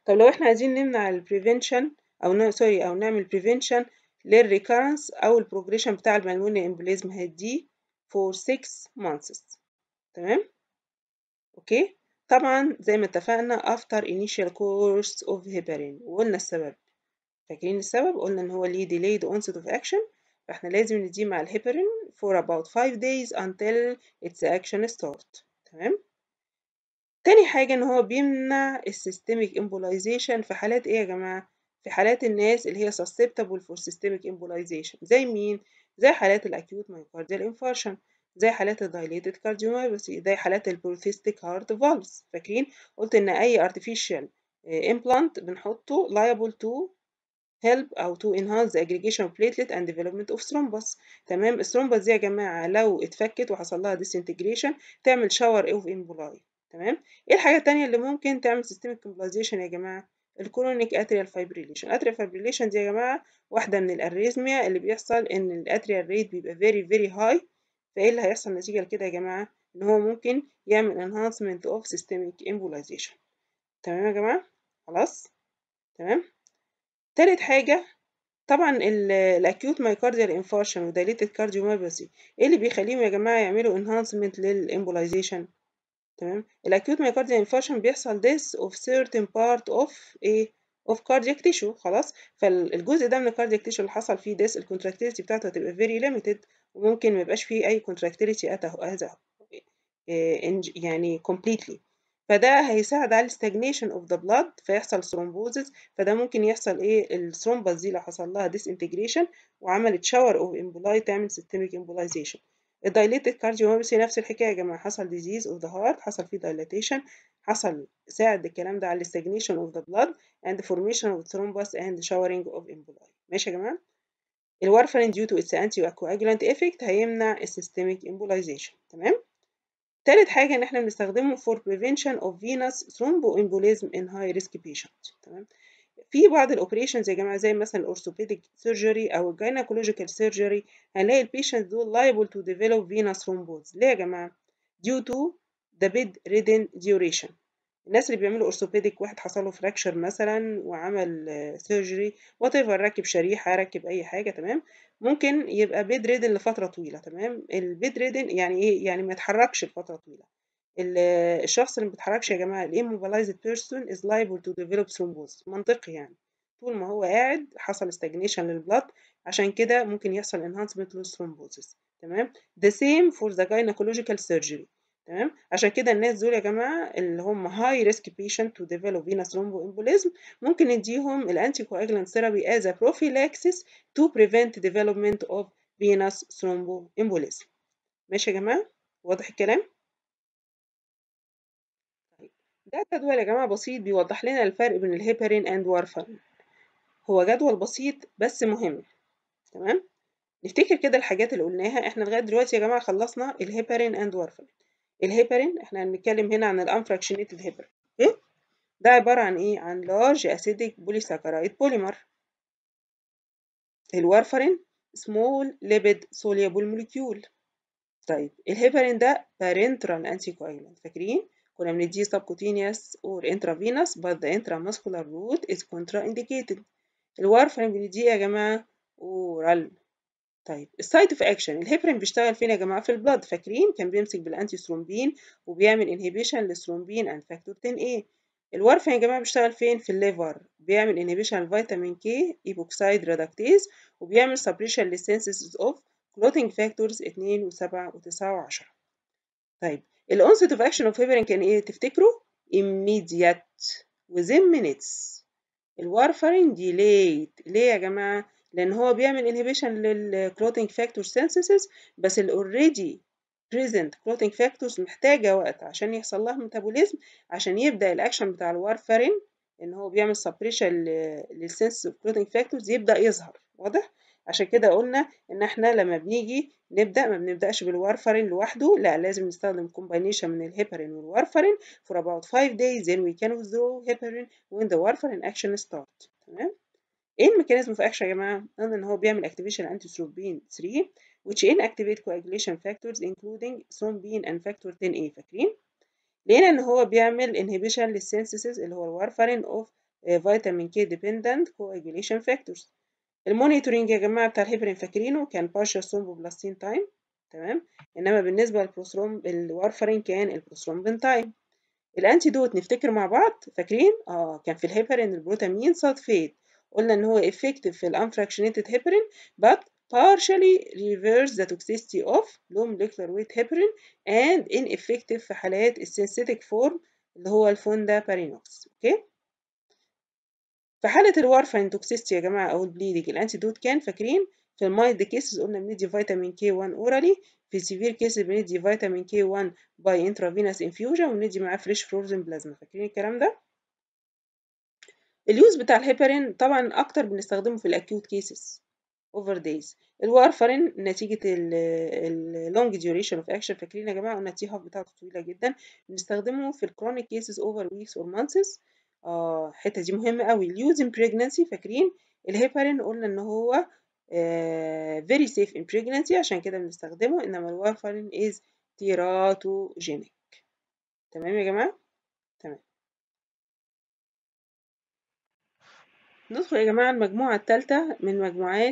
طب لو احنا عايزين نمنع البريفنشن او ن... سوري او نعمل بريفنشن للريكارنس او البروجريشن بتاع البلمونري امبوليزم هديه for 6 months تمام اوكي طبعا زي ما اتفقنا after initial course of heparin وقلنا السبب فاكرين السبب قلنا ان هو ليه delayed onset of action فاحنا لازم نديه مع الهيبرين for about 5 days until its action start تمام تاني حاجة ان هو بيمنع السيستميك embolization في حالات ايه يا جماعة في حالات الناس اللي هي susceptible for systemic embolization زي مين زي حالات الاكيوت myocardial infarction زي حالات الدايليتد كارديوميوباثي زي حالات البروثيستيك هارت فالفز فاكرين قلت ان اي artificial implant بنحطه liable to help أو to enhance the aggregation of platelet and development of thrombus تمام الثرومبس دي يا جماعة لو اتفكت وحصل لها disintegration تعمل shower of emboli تمام ايه الحاجة التانية اللي ممكن تعمل systemic embolization يا جماعة الكرونيك اتريال فايبريليشن اتريال فايبريليشن دي يا جماعة واحدة من الاريزميا اللي بيحصل ان الاتريال ريت بيبقى very very high فايه اللي هيحصل نتيجة لكده يا جماعة ان هو ممكن يعمل enhancement of systemic embolization تمام يا جماعة خلاص تمام تالت حاجة طبعا الاكيوت مايكارديال انفارشن ودايليتد كارديوميوباثي ايه اللي بيخليهم يا جماعة يعملوا انهانسمنت للامبولايزيشن تمام الاكيوت مايكارديال انفارشن بيحصل this of certain part of ايه of cardiac tissue خلاص فالجزء ده من الكاردياك تيشو اللي حصل فيه this الكونتراكتيليتي بتاعته هتبقى very limited وممكن ما يبقاش فيه اي كونتراكتيليتي هذا يعني completely فده هيساعد على الستاجنيشن اوف ذا بلاد فيحصل ثرومبوزس فده ممكن يحصل ايه الثرومبس دي لو حصل لها ديسانتجريشن وعملت شاور اوف امبولاي تعمل سيستميك امبولايزيشن الدايليتد كارديوميوباثي نفس الحكايه يا جماعه حصل ديزيز اوف ذا هارت حصل فيه دايلاتيشن حصل ساعد الكلام ده على الستاجنيشن اوف ذا بلاد اند فورميشن اوف ثرومبس اند شاورنج اوف امبولاي ماشي يا جماعه الوارفرين ديو تو اتس انتي كواجولانت افكت هيمنع السيستميك امبولايزيشن تمام تالت حاجة إن إحنا بنستخدمه for prevention of venous thromboembolism in high risk patients تمام في بعض الاوبريشنز يا جماعة زي مثلا الاورثوبيديك سيرجري أو الجينيكولوجيكال سيرجري هنلاقي البيشنت دول liable to develop venous thrombosis ليه يا جماعة؟ due to the bedridden duration الناس اللي بيعملوا اورثوبيديك واحد حصل له فراكشر مثلا وعمل سيرجري وات ايفر ركب شريحه ركب اي حاجه تمام ممكن يبقى بيد ريدن لفتره طويله تمام البيد ريدن يعني ايه يعني ما يتحركش لفتره طويله الشخص اللي ما بيتحركش يا جماعه الاموبلايزد بيرسون از liable to develop thrombosis منطقي يعني طول ما هو قاعد حصل stagnation للبلد عشان كده ممكن يحصل enhancement للثرومبوزس تمام the same for the gynecological surgery تمام عشان كده الناس دول يا جماعه اللي هم هاي ريسك بيشنت تو ديفلوب فينس ثرومبوامبوليزم ممكن نديهم الانتي كواجلانت ثيرابي از ا بروفيلاكسيس تو بريفنت ديفلوبمنت اوف فينس ثرومبوامبوليزم ماشي يا جماعه واضح الكلام ده جدول يا جماعه بسيط بيوضح لنا الفرق بين الهيبرين اند وارفرين هو جدول بسيط بس مهم تمام نفتكر كده الحاجات اللي قلناها احنا لغايه دلوقتي يا جماعه خلصنا الهيبرين اند وارفرين الهيبرين احنا هنتكلم هنا عن الانفراكشنيتد هيبرين ايه ده عباره عن ايه عن لارج اسيديك بوليساكرايد بوليمر الوارفرين سمول ليبيد سوليبل موليكيول طيب الهيبرين ده بارنترال انتي كواجولانت فاكرين كنا بنديه subcutaneous or intravenous but the intramuscular route is contraindicated الوارفرين بنديه يا جماعه اورال طيب السايت اوف اكشن الهيبرين بيشتغل فين يا جماعه في البلاد فاكرين كان بيمسك بالانتي ثرومبين وبيعمل انهبيشن للثرومبين اند فاكتور 10 a الوارفين يا جماعه بيشتغل فين في الليفر بيعمل انهبيشن لفيتامين كي ايبوكسايد ريدكتيز وبيعمل سبريشن للسينثيسيس اوف كلوتينج فاكتورز 2 و7 و9 و10 طيب الانست اوف اكشن اوف هيبرين كان ايه تفتكروا immediate within minutes الوارفرين delayed ليه يا جماعه لان هو بيعمل انهبيشن للكلوتينج فاكتور سينثيسيس بس الاوريدي بريزنت كلوتينج فاكتورز محتاجه وقت عشان يحصل لها ميتابوليزم عشان يبدا الاكشن بتاع الوارفرين ان هو بيعمل سبريشن للسنس اوف كلوتينج فاكتورز يبدا يظهر واضح عشان كده قلنا ان احنا لما بنيجي نبدا ما بنبداش بالوارفرين لوحده لا لازم نستخدم كومباينيشن من الهيبرين والوارفرين for about 5 days then we can withdraw heparin when the warfarin action start تمام ايه الميكانيزم في اكشن يا جماعه قلنا ان هو بيعمل اكتيفيشن انتي ثرومبين 3 which inactivate coagulation factors including thrombin and factor 10A فاكرين لقينا ان هو بيعمل inhibition للسينثيسيس اللي هو الوارفرين of فيتامين كي ديبندنت coagulation فاكتورز المونيتورنج يا جماعه بتاع الهيبرين فاكرينه كان partial thromboplastin تايم تمام انما بالنسبه للبروثروم الوارفرين كان البروثرومبين تايم الانتيدوت نفتكر مع بعض فاكرين اه كان في الهيبرين البروتامين سلفيت قلنا ان هو effective في الانفراكشنيتد هيبرين but partially reverse the toxicity of low molecular weight heparin and ineffective في حالات السينثيتك فورم اللي هو الفوندا بارينوكس اوكي في حالة الوارفرين توكسيستي يا جماعة أو البليدنج الأنتيدوت كان فاكرين في المايلد كيسز قلنا بندي فيتامين كي 1 اورالي في سيفير كيسز بندي فيتامين كي 1 باي انترافينوس انفيوجن وندي معاه فريش فروزن بلازما فاكرين الكلام ده؟ اليوز بتاع الهيبرين طبعا أكتر بنستخدمه في الأكيوت كيسز اوفر دايز الوارفرين نتيجة اللونج ديوريشن اوف اكشن فاكرين يا جماعة قلنا التي هاف بتاعته طويلة جدا بنستخدمه في الكرونيك كيسز اوفر ويكس اور مانثس اه الحتة دي مهمة قوي اليوز ان بريجنانسي فاكرين الهيبرين قلنا ان هو فيري سيف ان بريجنانسي عشان كده بنستخدمه انما الوارفرين از تيراتوجينيك تمام يا جماعة تمام ندخل يا جماعة المجموعة الثالثة من مجموعات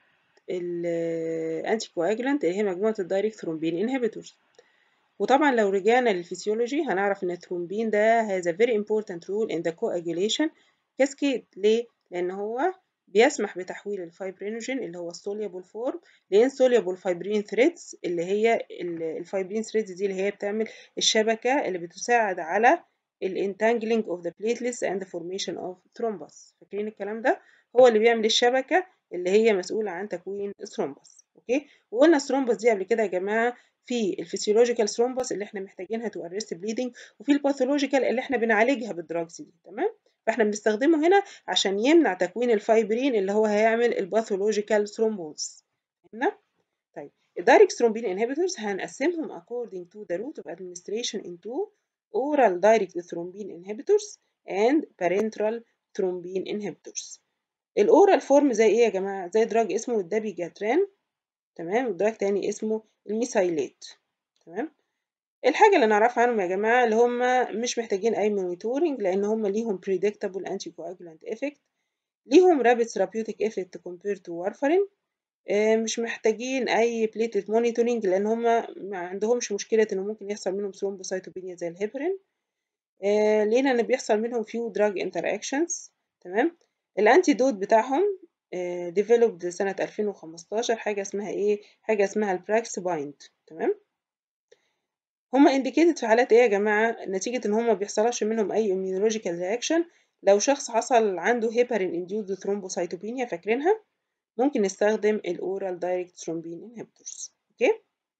الانتي كواجلانت اللي هي مجموعة الدايركت ثرومبين انهبيتورز وطبعا لو رجعنا للفسيولوجي هنعرف ان الثرومبين ده has a very important role in the coagulation cascade ليه؟ لان هو بيسمح بتحويل الفايبرينوجين اللي هو السوليبل فورم لانسوليبل فايبرين ثريدز اللي هي الفايبرين ثريدز دي اللي هي بتعمل الشبكة اللي بتساعد على الانتانجلينج اوف ذا platelets and the formation of thrombus فاكرين الكلام ده هو اللي بيعمل الشبكة اللي هي مسؤولة عن تكوين الثرومبس اوكي وقلنا الثرومبس دي قبل كده يا جماعة في الفسيولوجيكال ثرومبس اللي احنا محتاجينها تو ارست بليدنج وفي الباثولوجيكال اللي احنا بنعالجها بالدراجز دي تمام فاحنا بنستخدمه هنا عشان يمنع تكوين الفايبرين اللي هو هيعمل الباثولوجيكال ثرومبوز فهمنا طيب الدايركت ثرومبين انهبيتورز هنقسمهم according to the route of administration into oral direct thrombin inhibitors and parenteral thrombin inhibitors الاورال فورم زي ايه يا جماعه زي دراج اسمه الدابيجاتران تمام ودراج تاني اسمه الميثايلات تمام الحاجه اللي نعرفها عنهم يا جماعه اللي هم مش محتاجين اي مونيتورنج لان هم ليهم predictable anticoagulant effect ليهم rapid therapeutic effect compared to warfarin مش محتاجين اي platelet monitoring لان هم ما عندهمش مشكله انه ممكن يحصل منهم ثرومبوسايتوبينيا زي الهيبرين لقينا ان بيحصل منهم few drug interactions تمام الانتيدوت بتاعهم ديفلوبد سنة 2015 حاجة اسمها ايه حاجة اسمها البراكس بايند تمام هما انديكيتد في حالات ايه يا جماعة نتيجة ان هما بيحصلش منهم اي immunological reaction لو شخص حصل عنده heparin induced thrombocytopenia فاكرينها ممكن نستخدم الاورال دايركت ثرومبين انهبيتورز اوكي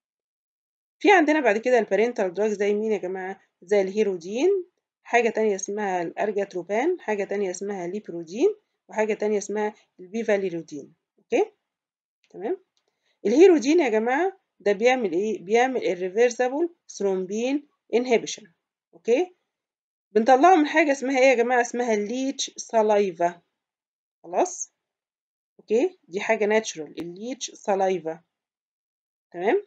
في عندنا بعد كده البارنتال دراج زي مين يا جماعة زي الهيرودين حاجة تانية اسمها الأرجاتروبان حاجة تانية اسمها ليبرودين وحاجة تانية اسمها البيفاليرودين اوكي تمام الهيرودين يا جماعة ده بيعمل ايه بيعمل الريفرسبل ثرومبين انهبيشن اوكي بنطلعه من حاجة اسمها ايه يا جماعة اسمها الليتش سلايفا خلاص اوكي دي حاجة ناتشورال الليتش سلايفا تمام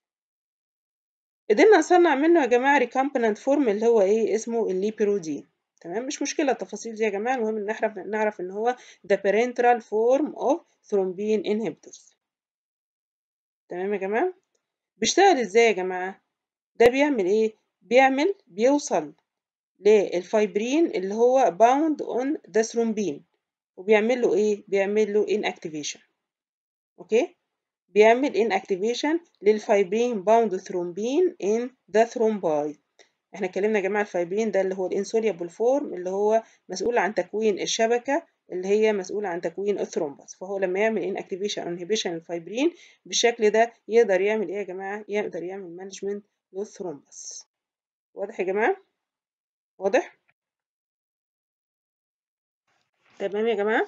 قدرنا نصنع منه يا جماعة ريكامبنانت فورم اللي هو ايه اسمه الليبرودين تمام مش مشكلة التفاصيل دي يا جماعة المهم ان نعرف نعرف ان هو the parenteral form of thrombin inhibitors تمام يا جماعة بيشتغل ازاي يا جماعة ده بيعمل ايه بيعمل بيوصل للفايبرين اللي هو bound on the thrombin وبيعمل له ايه بيعمل له inactivation اوكي بيعمل inactivation للفايبرين bound thrombin in the thrombi احنا اتكلمنا يا جماعه الفايبرين ده اللي هو الانسوليبل فورم اللي هو مسؤول عن تكوين الشبكه اللي هي مسؤوله عن تكوين الثرومبس فهو لما يعمل ان اكتيفيشن انهبيشن الفايبرين بالشكل ده يقدر يعمل ايه يا جماعه يقدر يعمل مانجمنت للثرومبس واضح يا جماعه واضح تمام يا جماعه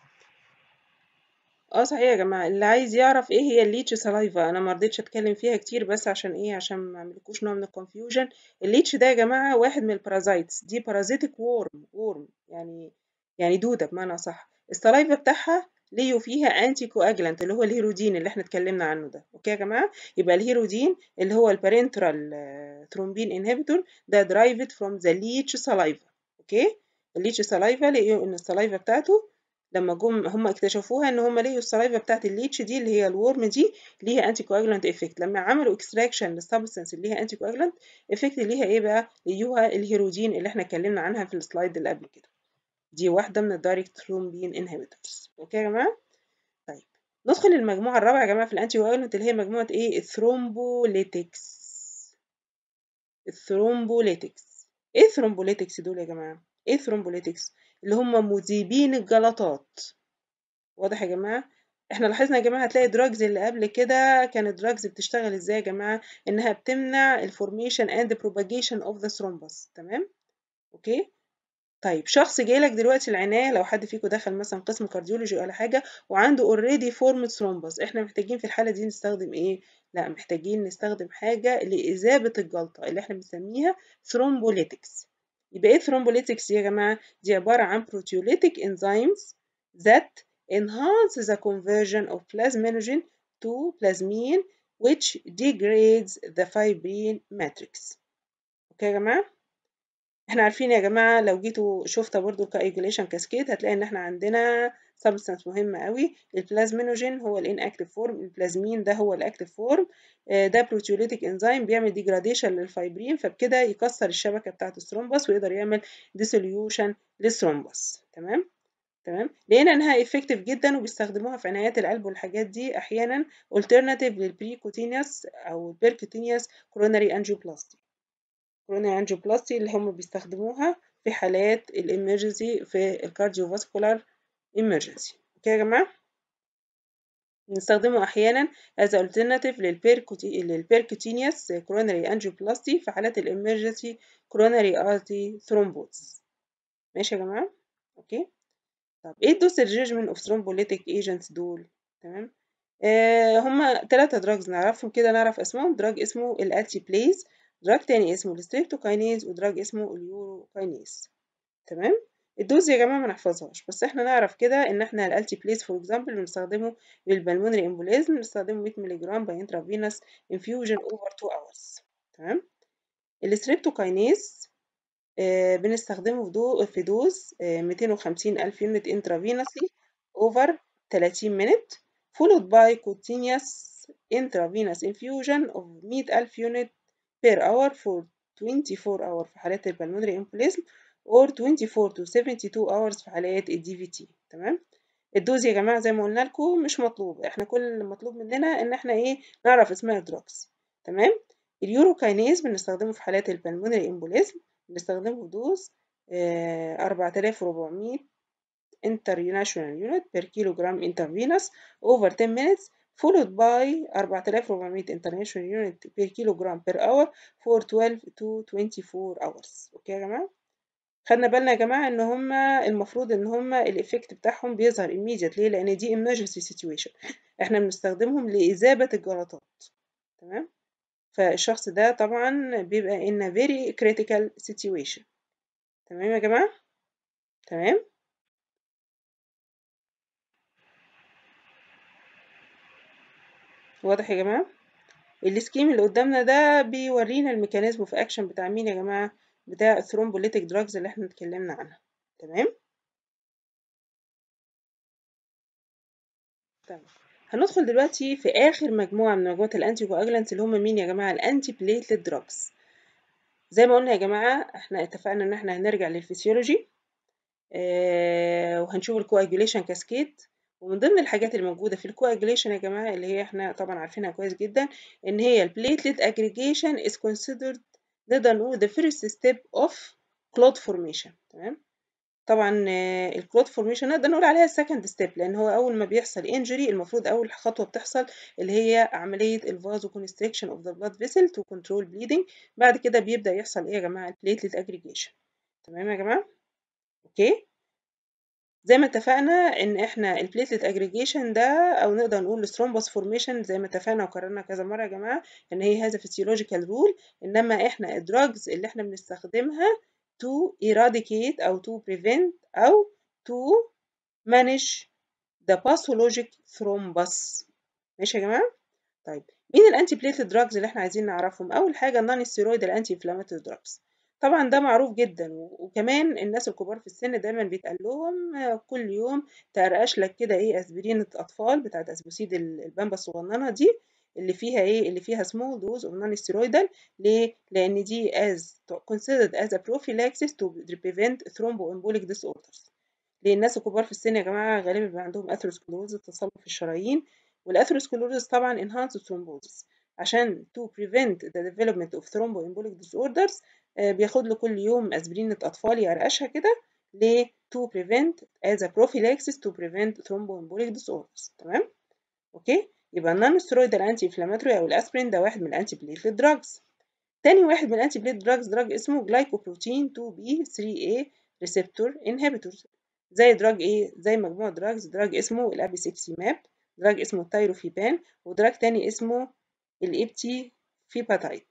اه صحيح يا جماعه اللي عايز يعرف ايه هي الليتش سلايفا انا ما رضيتش اتكلم فيها كتير بس عشان ايه عشان ما اعملكوش نوع من الكونفيوجن الليتش ده يا جماعه واحد من البارازايتس دي بارازيتك وورم وورم يعني يعني دوده بمعنى صح السلايفا بتاعها ليه فيها انتي كواجلانت اللي هو الهيرودين اللي احنا اتكلمنا عنه ده اوكي يا جماعه يبقى الهيرودين اللي هو البارنترال ثرومبين انهبيتور ده درايفد فروم ذا ليتش سلايفا اوكي الليتش سلايفا لقيوا ان السلايفا بتاعته لما جم هم اكتشفوها ان هم لقيوا السلايفا بتاعت الليتش دي اللي هي الورم دي ليها انتي كواجلانت افكت لما عملوا اكستراكشن للسبستانس اللي ليها انتي كواجلانت افكت ليها ايه بقى لقيوها الهيرودين اللي احنا اتكلمنا عنها في السلايد اللي قبل كده دي واحده من الدايركت ثرومبين انهبيتورز اوكي يا جماعه طيب ندخل المجموعه الرابعه يا جماعه في الانتي كواجلانت اللي هي مجموعه ايه الثرومبوليتكس الثرومبوليتكس ايه الثرومبوليتكس دول يا جماعه ايه الثرومبوليتكس اللي هم مذيبين الجلطات واضح يا جماعه احنا لاحظنا يا جماعه هتلاقي دراجز اللي قبل كده كانت دراجز بتشتغل ازاي يا جماعه انها بتمنع الفورميشن اند بروباجيشن اوف ذا ثرومبس تمام اوكي طيب شخص جاي لك دلوقتي العنايه لو حد فيكم دخل مثلا قسم كارديولوجي ولا حاجه وعنده اوريدي فورمة ثرومبس احنا محتاجين في الحاله دي نستخدم ايه لا محتاجين نستخدم حاجه لاذابه الجلطه اللي احنا بنسميها ثرومبوليتكس يبقى ايه ثرومبوليتكس يا جماعه دي عباره عن proteolytic enzymes that enhance the conversion of plasminogen to plasmine which degrades the fibrin matrix اوكي يا جماعه احنا عارفين يا جماعه لو جيتوا شفتوا برضو كايجوليشن كاسكيد هتلاقي ان احنا عندنا سبستانس مهمه قوي البلازمينوجين هو الان اكتيف فورم البلازمين ده هو الاكتيف فورم ده بروتيوليتيك انزيم بيعمل ديجراديشن للفايبرين فبكده يكسر الشبكه بتاعه الثرومبس ويقدر يعمل ديسوليوشن للثرومبس تمام تمام لقينا انها افكتيف جدا وبيستخدموها في عنايات القلب والحاجات دي احيانا alternative للبريكوتينيوس او البيركوتينيوس كوروناري انجيوبلاستي كوروناري انجيوبلاستي اللي هم بيستخدموها في حالات الامرجنسي في الكارديوفاسكولار emergency اوكي يا جماعه بنستخدمه احيانا as alternative للبيركوتينيوس coronary angioplasty في حالات الامرجنسي coronary artery thrombosis ماشي يا جماعه اوكي طب ايه الدوسج ريجمنت اوف ثرومبوليتيك ايجنتس دول تمام آه هما ثلاثة دراجز نعرفهم كده نعرف اسمهم دراج اسمه الالتيبليز دراج تاني اسمه الستريبتوكاينيز ودراج اسمه اليوروكاينيز تمام الدوز يا جماعه ما نحفظهاش بس احنا نعرف كده ان احنا الالتيبليز فور اكزامبل بنستخدمه للبلمونري امبوليزم بنستخدمه 100 مللي جرام باي انترافينوس انفيوجن اوفر 2 اورز تمام الستريبتوكاينيز آه بنستخدمه في, دو في دوز آه 250 ألف يونت intravenously over 30 minute followed by continuous intravenous infusion of 100 ألف unit per hour for 24 hour في حالات البلمونري امبوليزم or 24 to 72 hours في حالات الدي في تي تمام الدوز يا جماعه زي ما قلنا لكم مش مطلوب احنا كل اللي مطلوب مننا ان احنا ايه نعرف اسماء الدراجز تمام اليوروكاينيز بنستخدمه في حالات البلمونري امبوليزم بنستخدمه دوز آه 4400 international unit per kilogram intravenous over 10 minutes followed by 4400 international unit per kilogram per hour for 12 to 24 hours اوكي يا جماعه خدنا بالنا يا جماعه ان هما المفروض ان هما الايفكت بتاعهم بيظهر immediately لان دي emergency situation احنا بنستخدمهم لاذابه الجلطات تمام فالشخص ده طبعا بيبقى in a very critical situation تمام يا جماعه تمام واضح يا جماعه السكيم اللي قدامنا ده بيورينا الميكانيزم اوف اكشن بتاع مين يا جماعه بتاع الثرومبوليتيك دراجز اللي احنا اتكلمنا عنها تمام تمام هندخل دلوقتي في اخر مجموعه من مجموعه الانتي كواجلانتس اللي هم مين يا جماعه الانتي بليتلت دراجز زي ما قلنا يا جماعه احنا اتفقنا ان احنا هنرجع للفسيولوجي آه وهنشوف الكواجوليشن كاسكيد ومن ضمن الحاجات الموجوده في الكواجوليشن يا جماعه اللي هي احنا طبعا عارفينها كويس جدا ان هي البليتلت اجريجيشن is considered نقدر نقول the first step of clot formation تمام طبعا الكلوت فورميشن نقدر نقول عليها السكند ستيب لان هو اول ما بيحصل انجري المفروض اول خطوه بتحصل اللي هي عمليه الفازو كونستريكشن اوف ذا بلاد فيسل تو كنترول بليدنج بعد كده بيبدا يحصل ايه يا جماعه البليتلت اجريجيشن تمام يا جماعه اوكي زي ما اتفقنا ان احنا البليتلت اجريجيشن ده او نقدر نقول الثرومبوس فورميشن زي ما اتفقنا وكررنا كذا مره يا جماعه ان هي هذا فيسيولوجيكال رول انما احنا الدراجز اللي احنا بنستخدمها to eradicate أو to prevent أو to manage the pathologic thrombus ماشي يا جماعة؟ طيب مين الانتي بليتلت دراجز اللي احنا عايزين نعرفهم؟ أول حاجة النون ستيرويد الانتي انفلاماتوري دراجز طبعا ده معروف جدا و- وكمان الناس الكبار في السن دايما بيتقال لهم آه، كل يوم ترقش لك كده ايه اسبرين اطفال بتاعت اسبوسيد ال- البامبا الصغننه دي اللي فيها ايه اللي فيها small dose of non-steroidal ليه لان دي as considered as a prophylaxis to prevent thromboembolic disorders لان الناس الكبار في السن يا جماعه غالبا بيبقى عندهم اثيروسكلوز تصلب في الشرايين والاثيروسكلوز طبعا enhanced thrombosis عشان to prevent the development of thromboembolic disorders آه، بياخد له كل يوم اسبرينة اطفال يرقشها كده ليه to prevent as a prophylaxis to prevent thromboembolic disorders تمام اوكي يبقى النون ستيرويدال انتي انفلاماتوري او الاسبرين ده واحد من الانتي بليتلت دراجز تاني واحد من الانتي بليت دراجز دراج اسمه جلايكوبروتين 2 بي 3 a ريسبتور انهبيتورز زي دراج ايه زي مجموعه دراجز دراج اسمه الابيسكسيماب دراج اسمه التايروفيبان ودراج تاني اسمه الابتي فيباتايت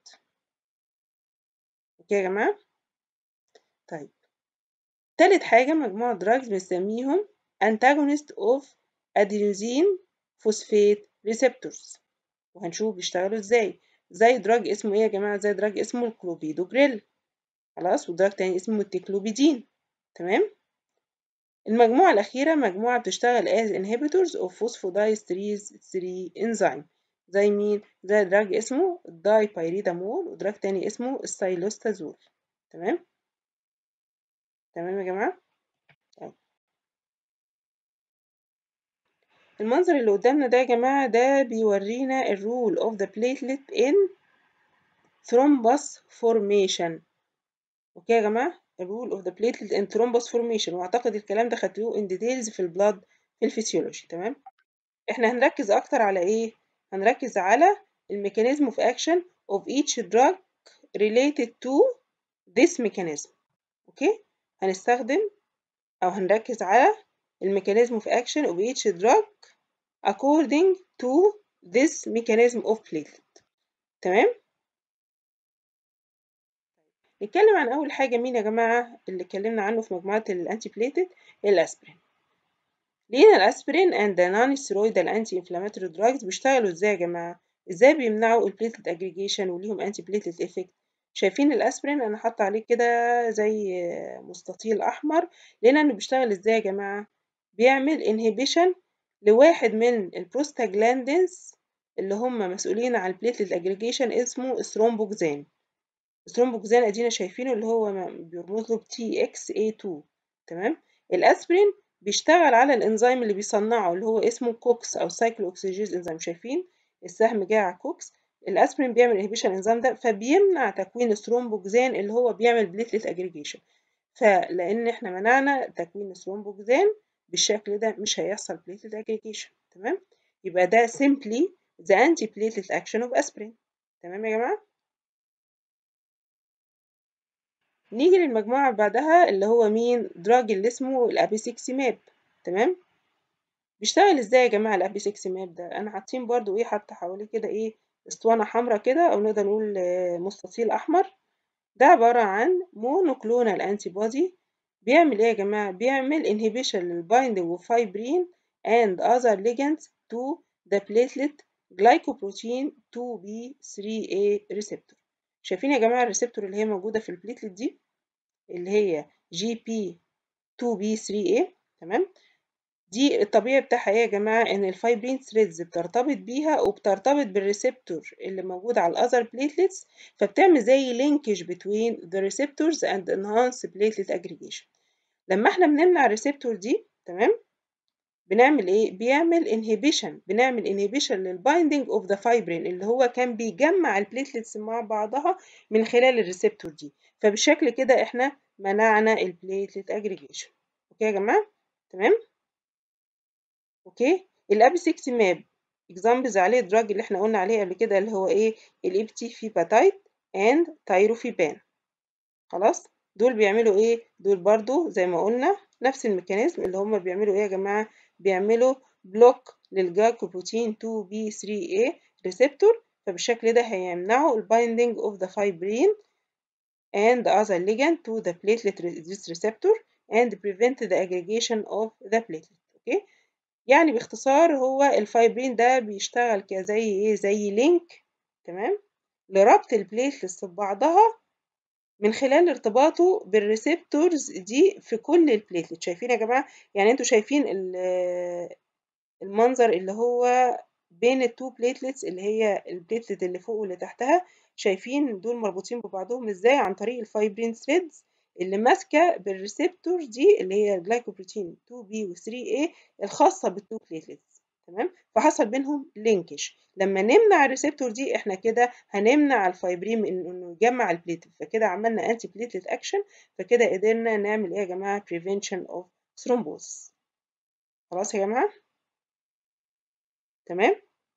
اوكي يا جماعه طيب تالت حاجه مجموعه دراجز بنسميهم antagonist of adenosine phosphate receptors وهنشوف بيشتغلوا ازاي زي دراج اسمه ايه يا جماعه زي دراج اسمه الكلوبيدوجريل خلاص ودراج تاني اسمه التيكلوبيدين تمام المجموعة الأخيرة مجموعة بتشتغل as inhibitors of phosphodiesterase 3 enzyme زي مين؟ زي دراج اسمه الدايبيريدامول ودراج تاني اسمه السايلوستازول تمام؟ تمام يا جماعة؟ طيب. المنظر اللي قدامنا ده يا جماعة ده بيورينا الرول of the platelet in thrombus formation اوكي يا جماعة الرول of the platelet in thrombus formation واعتقد الكلام ده خدتوه in details في البلاد في الفسيولوجي تمام احنا هنركز اكتر على ايه هنركز على الميكانيزم of action of each drug related to this mechanism اوكي هنستخدم او هنركز على الميكانيزم of action of each drug according to this mechanism of platelet تمام نتكلم عن اول حاجه مين يا جماعه اللي اتكلمنا عنه في مجموعه الانتي بليتد الاسبرين لقينا الاسبرين and the non-steroidal anti-inflammatory drugs بيشتغلوا ازاي يا جماعه ازاي بيمنعوا البليتلت اجريجيشن وليهم انتي بليتلت افكت شايفين الاسبرين انا حاطه عليه كده زي مستطيل احمر لقينا انه بيشتغل ازاي يا جماعه بيعمل انهبيشن لواحد من البروستاجلاندينز اللي هم مسؤولين عن البليتلت اجريجيشن اسمه الثرومبوكسان الثرومبوكسان ادينا شايفينه اللي هو بيرمز له بتي اكس اي 2 تمام الاسبرين بيشتغل على الانزيم اللي بيصنعه اللي هو اسمه كوكس او سايكلو اوكسيجيز انزيم شايفين السهم جاي على كوكس الاسبرين بيعمل انهبيشن الانزيم ده فبيمنع تكوين الثرومبوكسان اللي هو بيعمل بليتلت اجريجيشن فلان احنا منعنا تكوين الثرومبوكسان بالشكل ده مش هيحصل بليتلت اجريجيشن تمام يبقى ده simply the anti-platelet action of aspirin تمام يا جماعه نيجي للمجموعة بعدها اللي هو مين دراج اللي اسمه الابيسكسيماب تمام بيشتغل ازاي يا جماعة الابيسكسيماب ده انا حاطين برضو ايه حاطة حواليه كده ايه اسطوانة حمراء كده او نقدر نقول مستطيل احمر ده عبارة عن مونوكلونال انتي بودي بيعمل ايه يا جماعة بيعمل inhibition للبايندينج of fibrin and other ligands to the platelet glycoprotein 2b3a receptor شايفين يا جماعة الريسبتور اللي هي موجودة في البليتلت دي اللي هي جي بي 2 بي 3 a تمام دي الطبيعي بتاعها ايه يا جماعة ان الفايبرين ثريدز بترتبط بيها وبترتبط بالريسبتور اللي موجود على الاذر بليتلتس فبتعمل زي لينكج between the receptors and enhance platelet aggregation لما احنا بنمنع الريسبتور دي تمام بنعمل ايه بيعمل inhibition بنعمل inhibition للبايندينج اوف ذا فايبرين اللي هو كان بيجمع البليتلتس مع بعضها من خلال الريسبتور دي فبالشكل كده احنا منعنا البليتلت اجريجيشن اوكي يا جماعه تمام اوكي الابيسكسيماب اكزامبلز عليه الدراج اللي احنا قلنا عليه قبل كده اللي هو ايه الابتي فيباتايت اند تايروفيبان خلاص دول بيعملوا ايه دول برضو زي ما قلنا نفس الميكانيزم اللي هم بيعملوا ايه يا جماعه بيعملوا بلوك للجلايكوبروتين 2 بي 3 a ريسبتور فبالشكل ده هيمنعوا البايندينج اوف ذا فايبرين and other ligand to the platelet this receptor and prevent the aggregation of the platelet اوكي يعني باختصار هو الفايبرين ده بيشتغل كزي ايه زي لينك تمام لربط البليتلتس ببعضها من خلال ارتباطه بالريسبتورز دي في كل البليتلت شايفين يا جماعة يعني انتوا شايفين المنظر اللي هو بين التو بليتلتس اللي هي البليتلت اللي فوق واللي تحتها شايفين دول مربوطين ببعضهم ازاي عن طريق الفايبرين ثريدز اللي ماسكه بالريسبتور دي اللي هي الجلايكوبروتين 2 بي و 3 a الخاصه بالتو بليتلتس تمام فحصل بينهم لينكج لما نمنع الريسبتور دي احنا كده هنمنع الفايبرين من انه يجمع البليتلت فكده عملنا انتي بليتلت اكشن فكده قدرنا نعمل ايه يا جماعه prevention of thrombosis خلاص يا جماعه تمام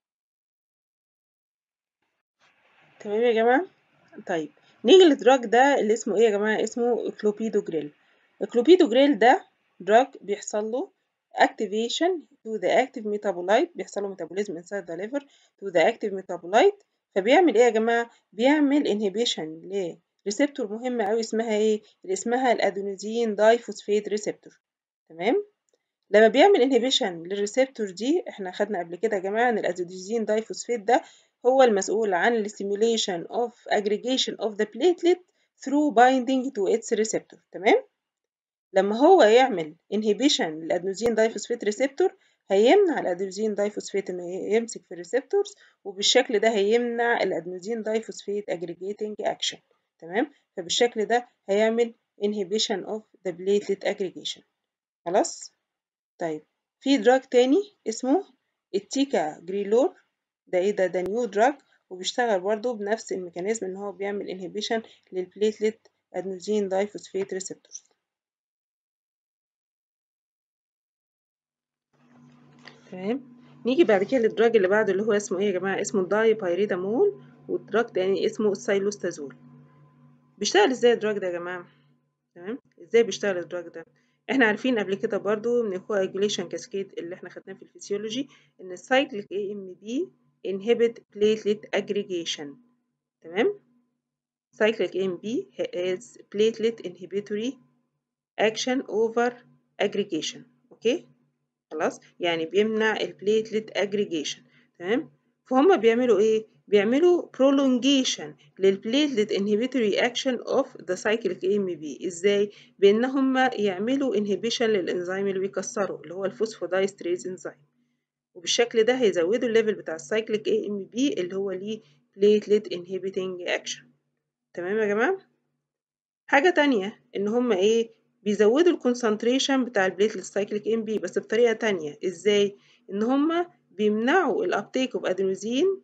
تمام يا جماعه طيب نيجي للدراج ده اللي اسمه ايه يا جماعه اسمه كلوبيدوجريل الكلوبيدوجريل ده دراج بيحصل له activation to the active metabolite بيحصل له metabolism inside the liver to the active metabolite فبيعمل ايه يا جماعه بيعمل inhibition لريسبتور مهمه قوي اسمها ايه اللي اسمها الادينوزين دايفوسفيت ريسبتور تمام لما بيعمل انهبيشن للريسبتور دي احنا خدنا قبل كده يا جماعه ان الادينوزين دايفوسفيت ده هو المسؤول عن الستيموليشن of aggregation of the platelet through binding to its receptor تمام لما هو يعمل inhibition للادينوزين دايفوسفيت ريسبتور هيمنع الادينوزين دايفوسفيت انه يمسك في الريسبتورز وبالشكل ده هيمنع الادينوزين دايفوسفيت aggregating action تمام فبالشكل ده هيعمل inhibition of the platelet aggregation خلاص طيب في دراج تاني اسمه التيكا جريلور ده ايه ده ده نيو دراج وبيشتغل برضه بنفس الميكانيزم ان هو بيعمل انهبيشن للبليتلت ادنوزين دايفوسفيت ريسبتورز تمام نيجي بعد كده للدراج اللي بعده اللي هو اسمه ايه يا جماعه اسمه الداي بايريدامول والدراج تاني اسمه السايلوستازول بيشتغل ازاي الدراج ده يا جماعه تمام ازاي بيشتغل الدراج ده احنا عارفين قبل كده برضو من الكواجوليشن كاسكيد اللي احنا خدناه في الفسيولوجي ان السايكليك اي ام بي inhibit platelet aggregation تمام cyclic AMP has platelet inhibitory action over aggregation اوكي خلاص يعني بيمنع البليتلت aggregation تمام فهم بيعملوا ايه بيعملوا prolongation للبليتلت inhibitory action of the cyclic AMP ازاي بان هم يعملوا inhibition للانزيم اللي بيكسره اللي هو الفوسفودايستريز انزيم وبالشكل ده هيزودوا الليفل بتاع السايكليك اي ام بي اللي هو ليه platelet inhibiting action تمام يا جماعه حاجه تانية ان هم ايه بيزودوا الكونسنتريشن بتاع البليتلت سايكليك ام بي بس بطريقه تانية ازاي ان هم بيمنعوا الابتيك اوف ادينوزين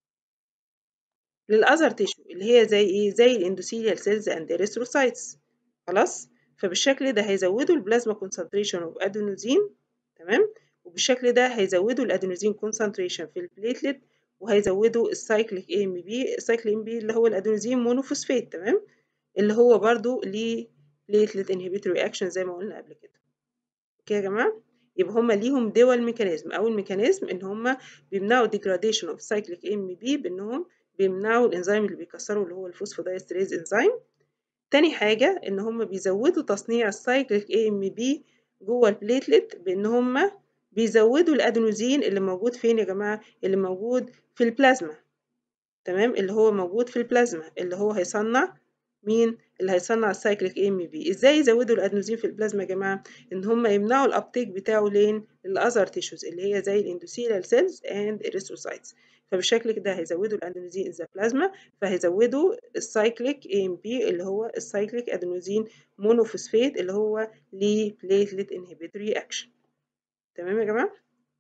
للاذر تيشو اللي هي زي ايه زي الاندوثيليال سيلز اند اريثروسايتس خلاص فبالشكل ده هيزودوا البلازما كونسنتريشن اوف ادينوزين تمام وبالشكل ده هيزودوا الادينوزين كونسنتريشن في البليتلت وهيزودوا السايكليك اي ام بي السايكليك ام بي اللي هو الادينوزين مونوفوسفات تمام اللي هو برضو ليه بليتلت انهبيتوري اكشن زي ما قلنا قبل كده اوكي يا جماعه يبقى هما ليهم دول ميكانيزم اول ميكانيزم ان هما بيمنعوا degradation اوف cyclic ام بي بانهم بيمنعوا الانزيم اللي بيكسروا اللي هو الفوسفودايستريز انزيم تاني حاجه ان هما بيزودوا تصنيع السايكليك اي ام بي جوه البليتلت بان هما بيزودوا الادينوزين اللي موجود فين يا جماعه اللي موجود في البلازما تمام اللي هو موجود في البلازما اللي هو هيصنع مين اللي هيصنع السايكليك ام بي ازاي يزودوا الادينوزين في البلازما يا جماعه ان هم يمنعوا الابتيك بتاعه لين للاذر تيشوز اللي هي زي الاندوثيليال سيلز اند اريثروسايتس فبالشكل كده هيزودوا الادينوزين ان ذا بلازما فهيزودوا السايكليك ام بي اللي هو السايكليك ادينوزين مونوفوسفات اللي هو ليه بليتلت انهبيتوري اكشن تمام يا جماعه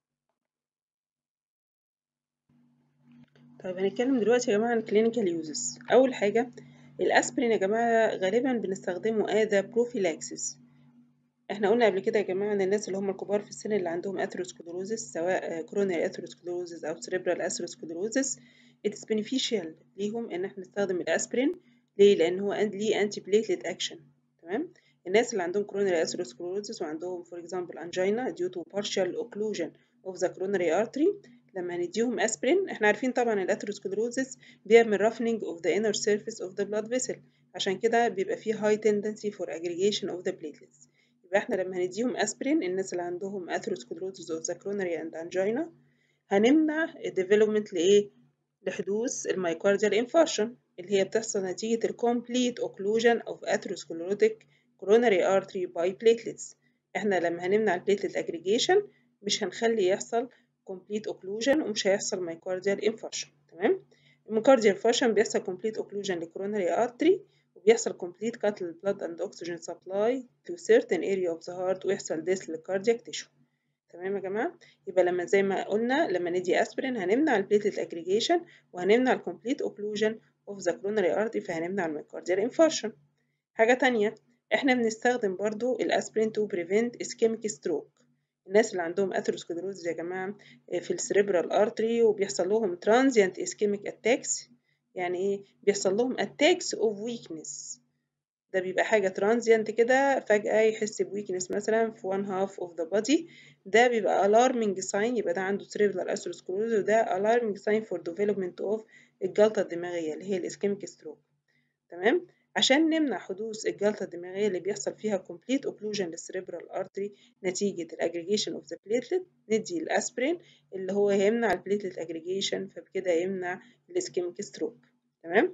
طيب هنتكلم دلوقتي يا جماعه عن clinical uses اول حاجه الاسبرين يا جماعه غالبا بنستخدمه as prophylaxis احنا قلنا قبل كده يا جماعه ان الناس اللي هم الكبار في السن اللي عندهم اثيروسكلروزس سواء كوروناري اثيروسكلروزس او سيريبرال اثيروسكلروزس it is beneficial ليهم ان احنا نستخدم الاسبرين ليه لان هو ليه انتي بليتلت اكشن تمام الناس اللي عندهم coronary atherosclerosis وعندهم for example angina due to partial occlusion of the coronary artery لما نديهم اسبرين احنا عارفين طبعا الاثيروسكلروزس بيعمل roughening of the inner surface of the blood vessel عشان كده بيبقى فيه high tendency for aggregation of the platelets يبقى احنا لما هنديهم اسبرين الناس اللي عندهم atherosclerosis of the coronary and angina هنمنع development لايه لحدوث الميوكارديال infarction اللي هي بتحصل نتيجة ال complete occlusion of atherosclerotic coronary artery by platelets احنا لما هنمنع البليتلت aggregation مش هنخلي يحصل complete occlusion ومش هيحصل myocardial infarction تمام الميوكارديال infarction بيحصل complete occlusion للcoronary artery وبيحصل complete cut للبلد and oxygen supply to certain area of the heart ويحصل death للcardiac tissue تمام يا جماعة يبقى لما زي ما قلنا لما ندي اسبرين هنمنع البليتلت اجريجيشن وهنمنع الكومبليت اوكلوجن اوف ذا كرونري ارتري فهنمنع الميوكارديال انفارشن حاجة تانية احنا بنستخدم برضو الاسبرين تو بريفنت اسكيميك ستروك الناس اللي عندهم اثيروسكليروز يا جماعة في السريبرال ارتري وبيحصل لهم ترانزيانت اسكيميك اتاكس يعني ايه بيحصل لهم اتاكس اوف ويكنس ده بيبقى حاجة ترانزيانت كده فجأة يحس بويكنس مثلا في one half of the body ده بيبقى alarming sign يبقى ده عنده cerebral atherosclerosis وده alarming sign for development of الجلطة الدماغية اللي هي الاسكيميك ستروك تمام عشان نمنع حدوث الجلطة الدماغية اللي بيحصل فيها complete occlusion للسريبرال artery نتيجة الاجريجيشن of the platelet ندي الاسبرين اللي هو يمنع البليتلت aggregation فبكده يمنع الاسكيميك ستروك تمام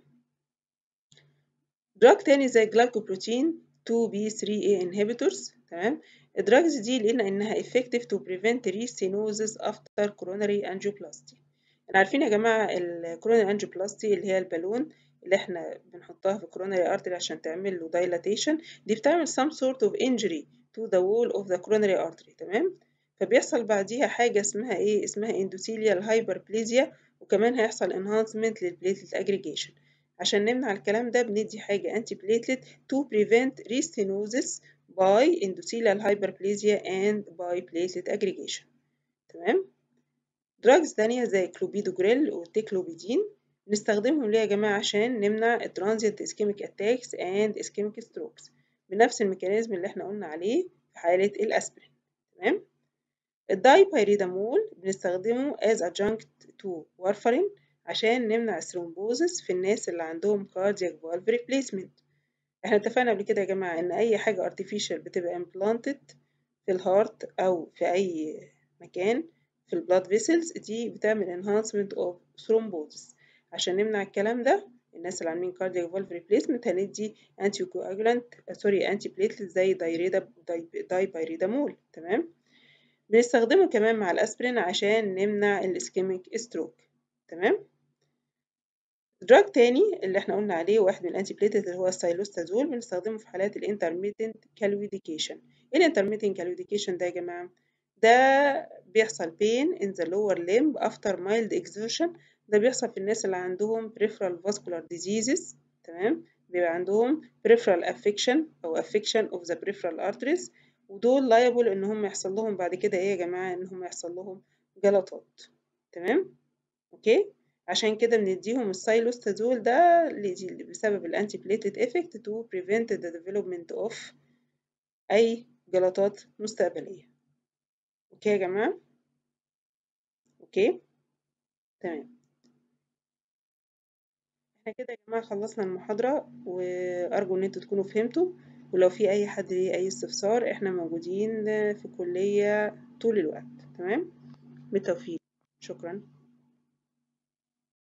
دراج تاني زي جلايكوبروتين 2B3A inhibitors تمام الدراجز دي لقينا انها effective to prevent restenosis after coronary angioplasty احنا عارفين يا جماعة الكوروناري angioplasty اللي هي البالون اللي احنا بنحطها في coronary artery عشان تعمل له dilatation دي بتعمل some sort of injury to the wall of the coronary artery تمام فبيحصل بعديها حاجة اسمها ايه اسمها endothelial hyperplasia وكمان هيحصل enhancement للبليتلت aggregation عشان نمنع الكلام ده بندي حاجة anti platelet to prevent restenosis by endothelial hyperplasia and by platelet aggregation تمام drugs تانية زي كلوبيدوجريل والتيكلوبيدين نستخدمهم ليه يا جماعة عشان نمنع transient ischemic attacks and ischemic strokes بنفس الميكانيزم اللي احنا قلنا عليه في حالة الأسبرين تمام الدايبيريدامول بنستخدمه as adjunct to warfarin عشان نمنع الثرومبوزس في الناس اللي عندهم cardiac valve replacement احنا اتفقنا قبل كده يا جماعة ان اي حاجة artificial بتبقى implanted في الهارت او في اي مكان في البلاد فيسلز دي بتعمل enhancement of thrombosis عشان نمنع الكلام ده الناس اللي عاملين cardiac valve replacement هندي anti coagulant سوري anti platelet زي دايريدا دايبيريدامول تمام بنستخدمه كمان مع الاسبرين عشان نمنع الاسكيميك ستروك تمام دراج تاني اللي احنا قلنا عليه واحد من الانتي بليتد اللي هو السايلوستازول بنستخدمه في حالات الانترميتنت كالويديكيشن ايه الانترميتنت كالويديكيشن ده يا جماعه ده بيحصل pain in the lower limb after mild exertion ده بيحصل في الناس اللي عندهم peripheral vascular diseases تمام بيبقى عندهم peripheral affection أو affection of the peripheral arteries ودول liable إن هم يحصل لهم بعد كده إيه يا جماعة إن هم يحصل لهم جلطات تمام أوكي عشان كده بنديهم السايلوستازول ده بسبب الأنتي بليتد effect to prevent the development of أي جلطات مستقبلية اوكي يا جماعة اوكي تمام احنا كده يا جماعة خلصنا المحاضرة وارجو ان انتوا تكونوا فهمتوا ولو في اي حد ليه اي استفسار احنا موجودين في الكلية طول الوقت تمام بالتوفيق شكرا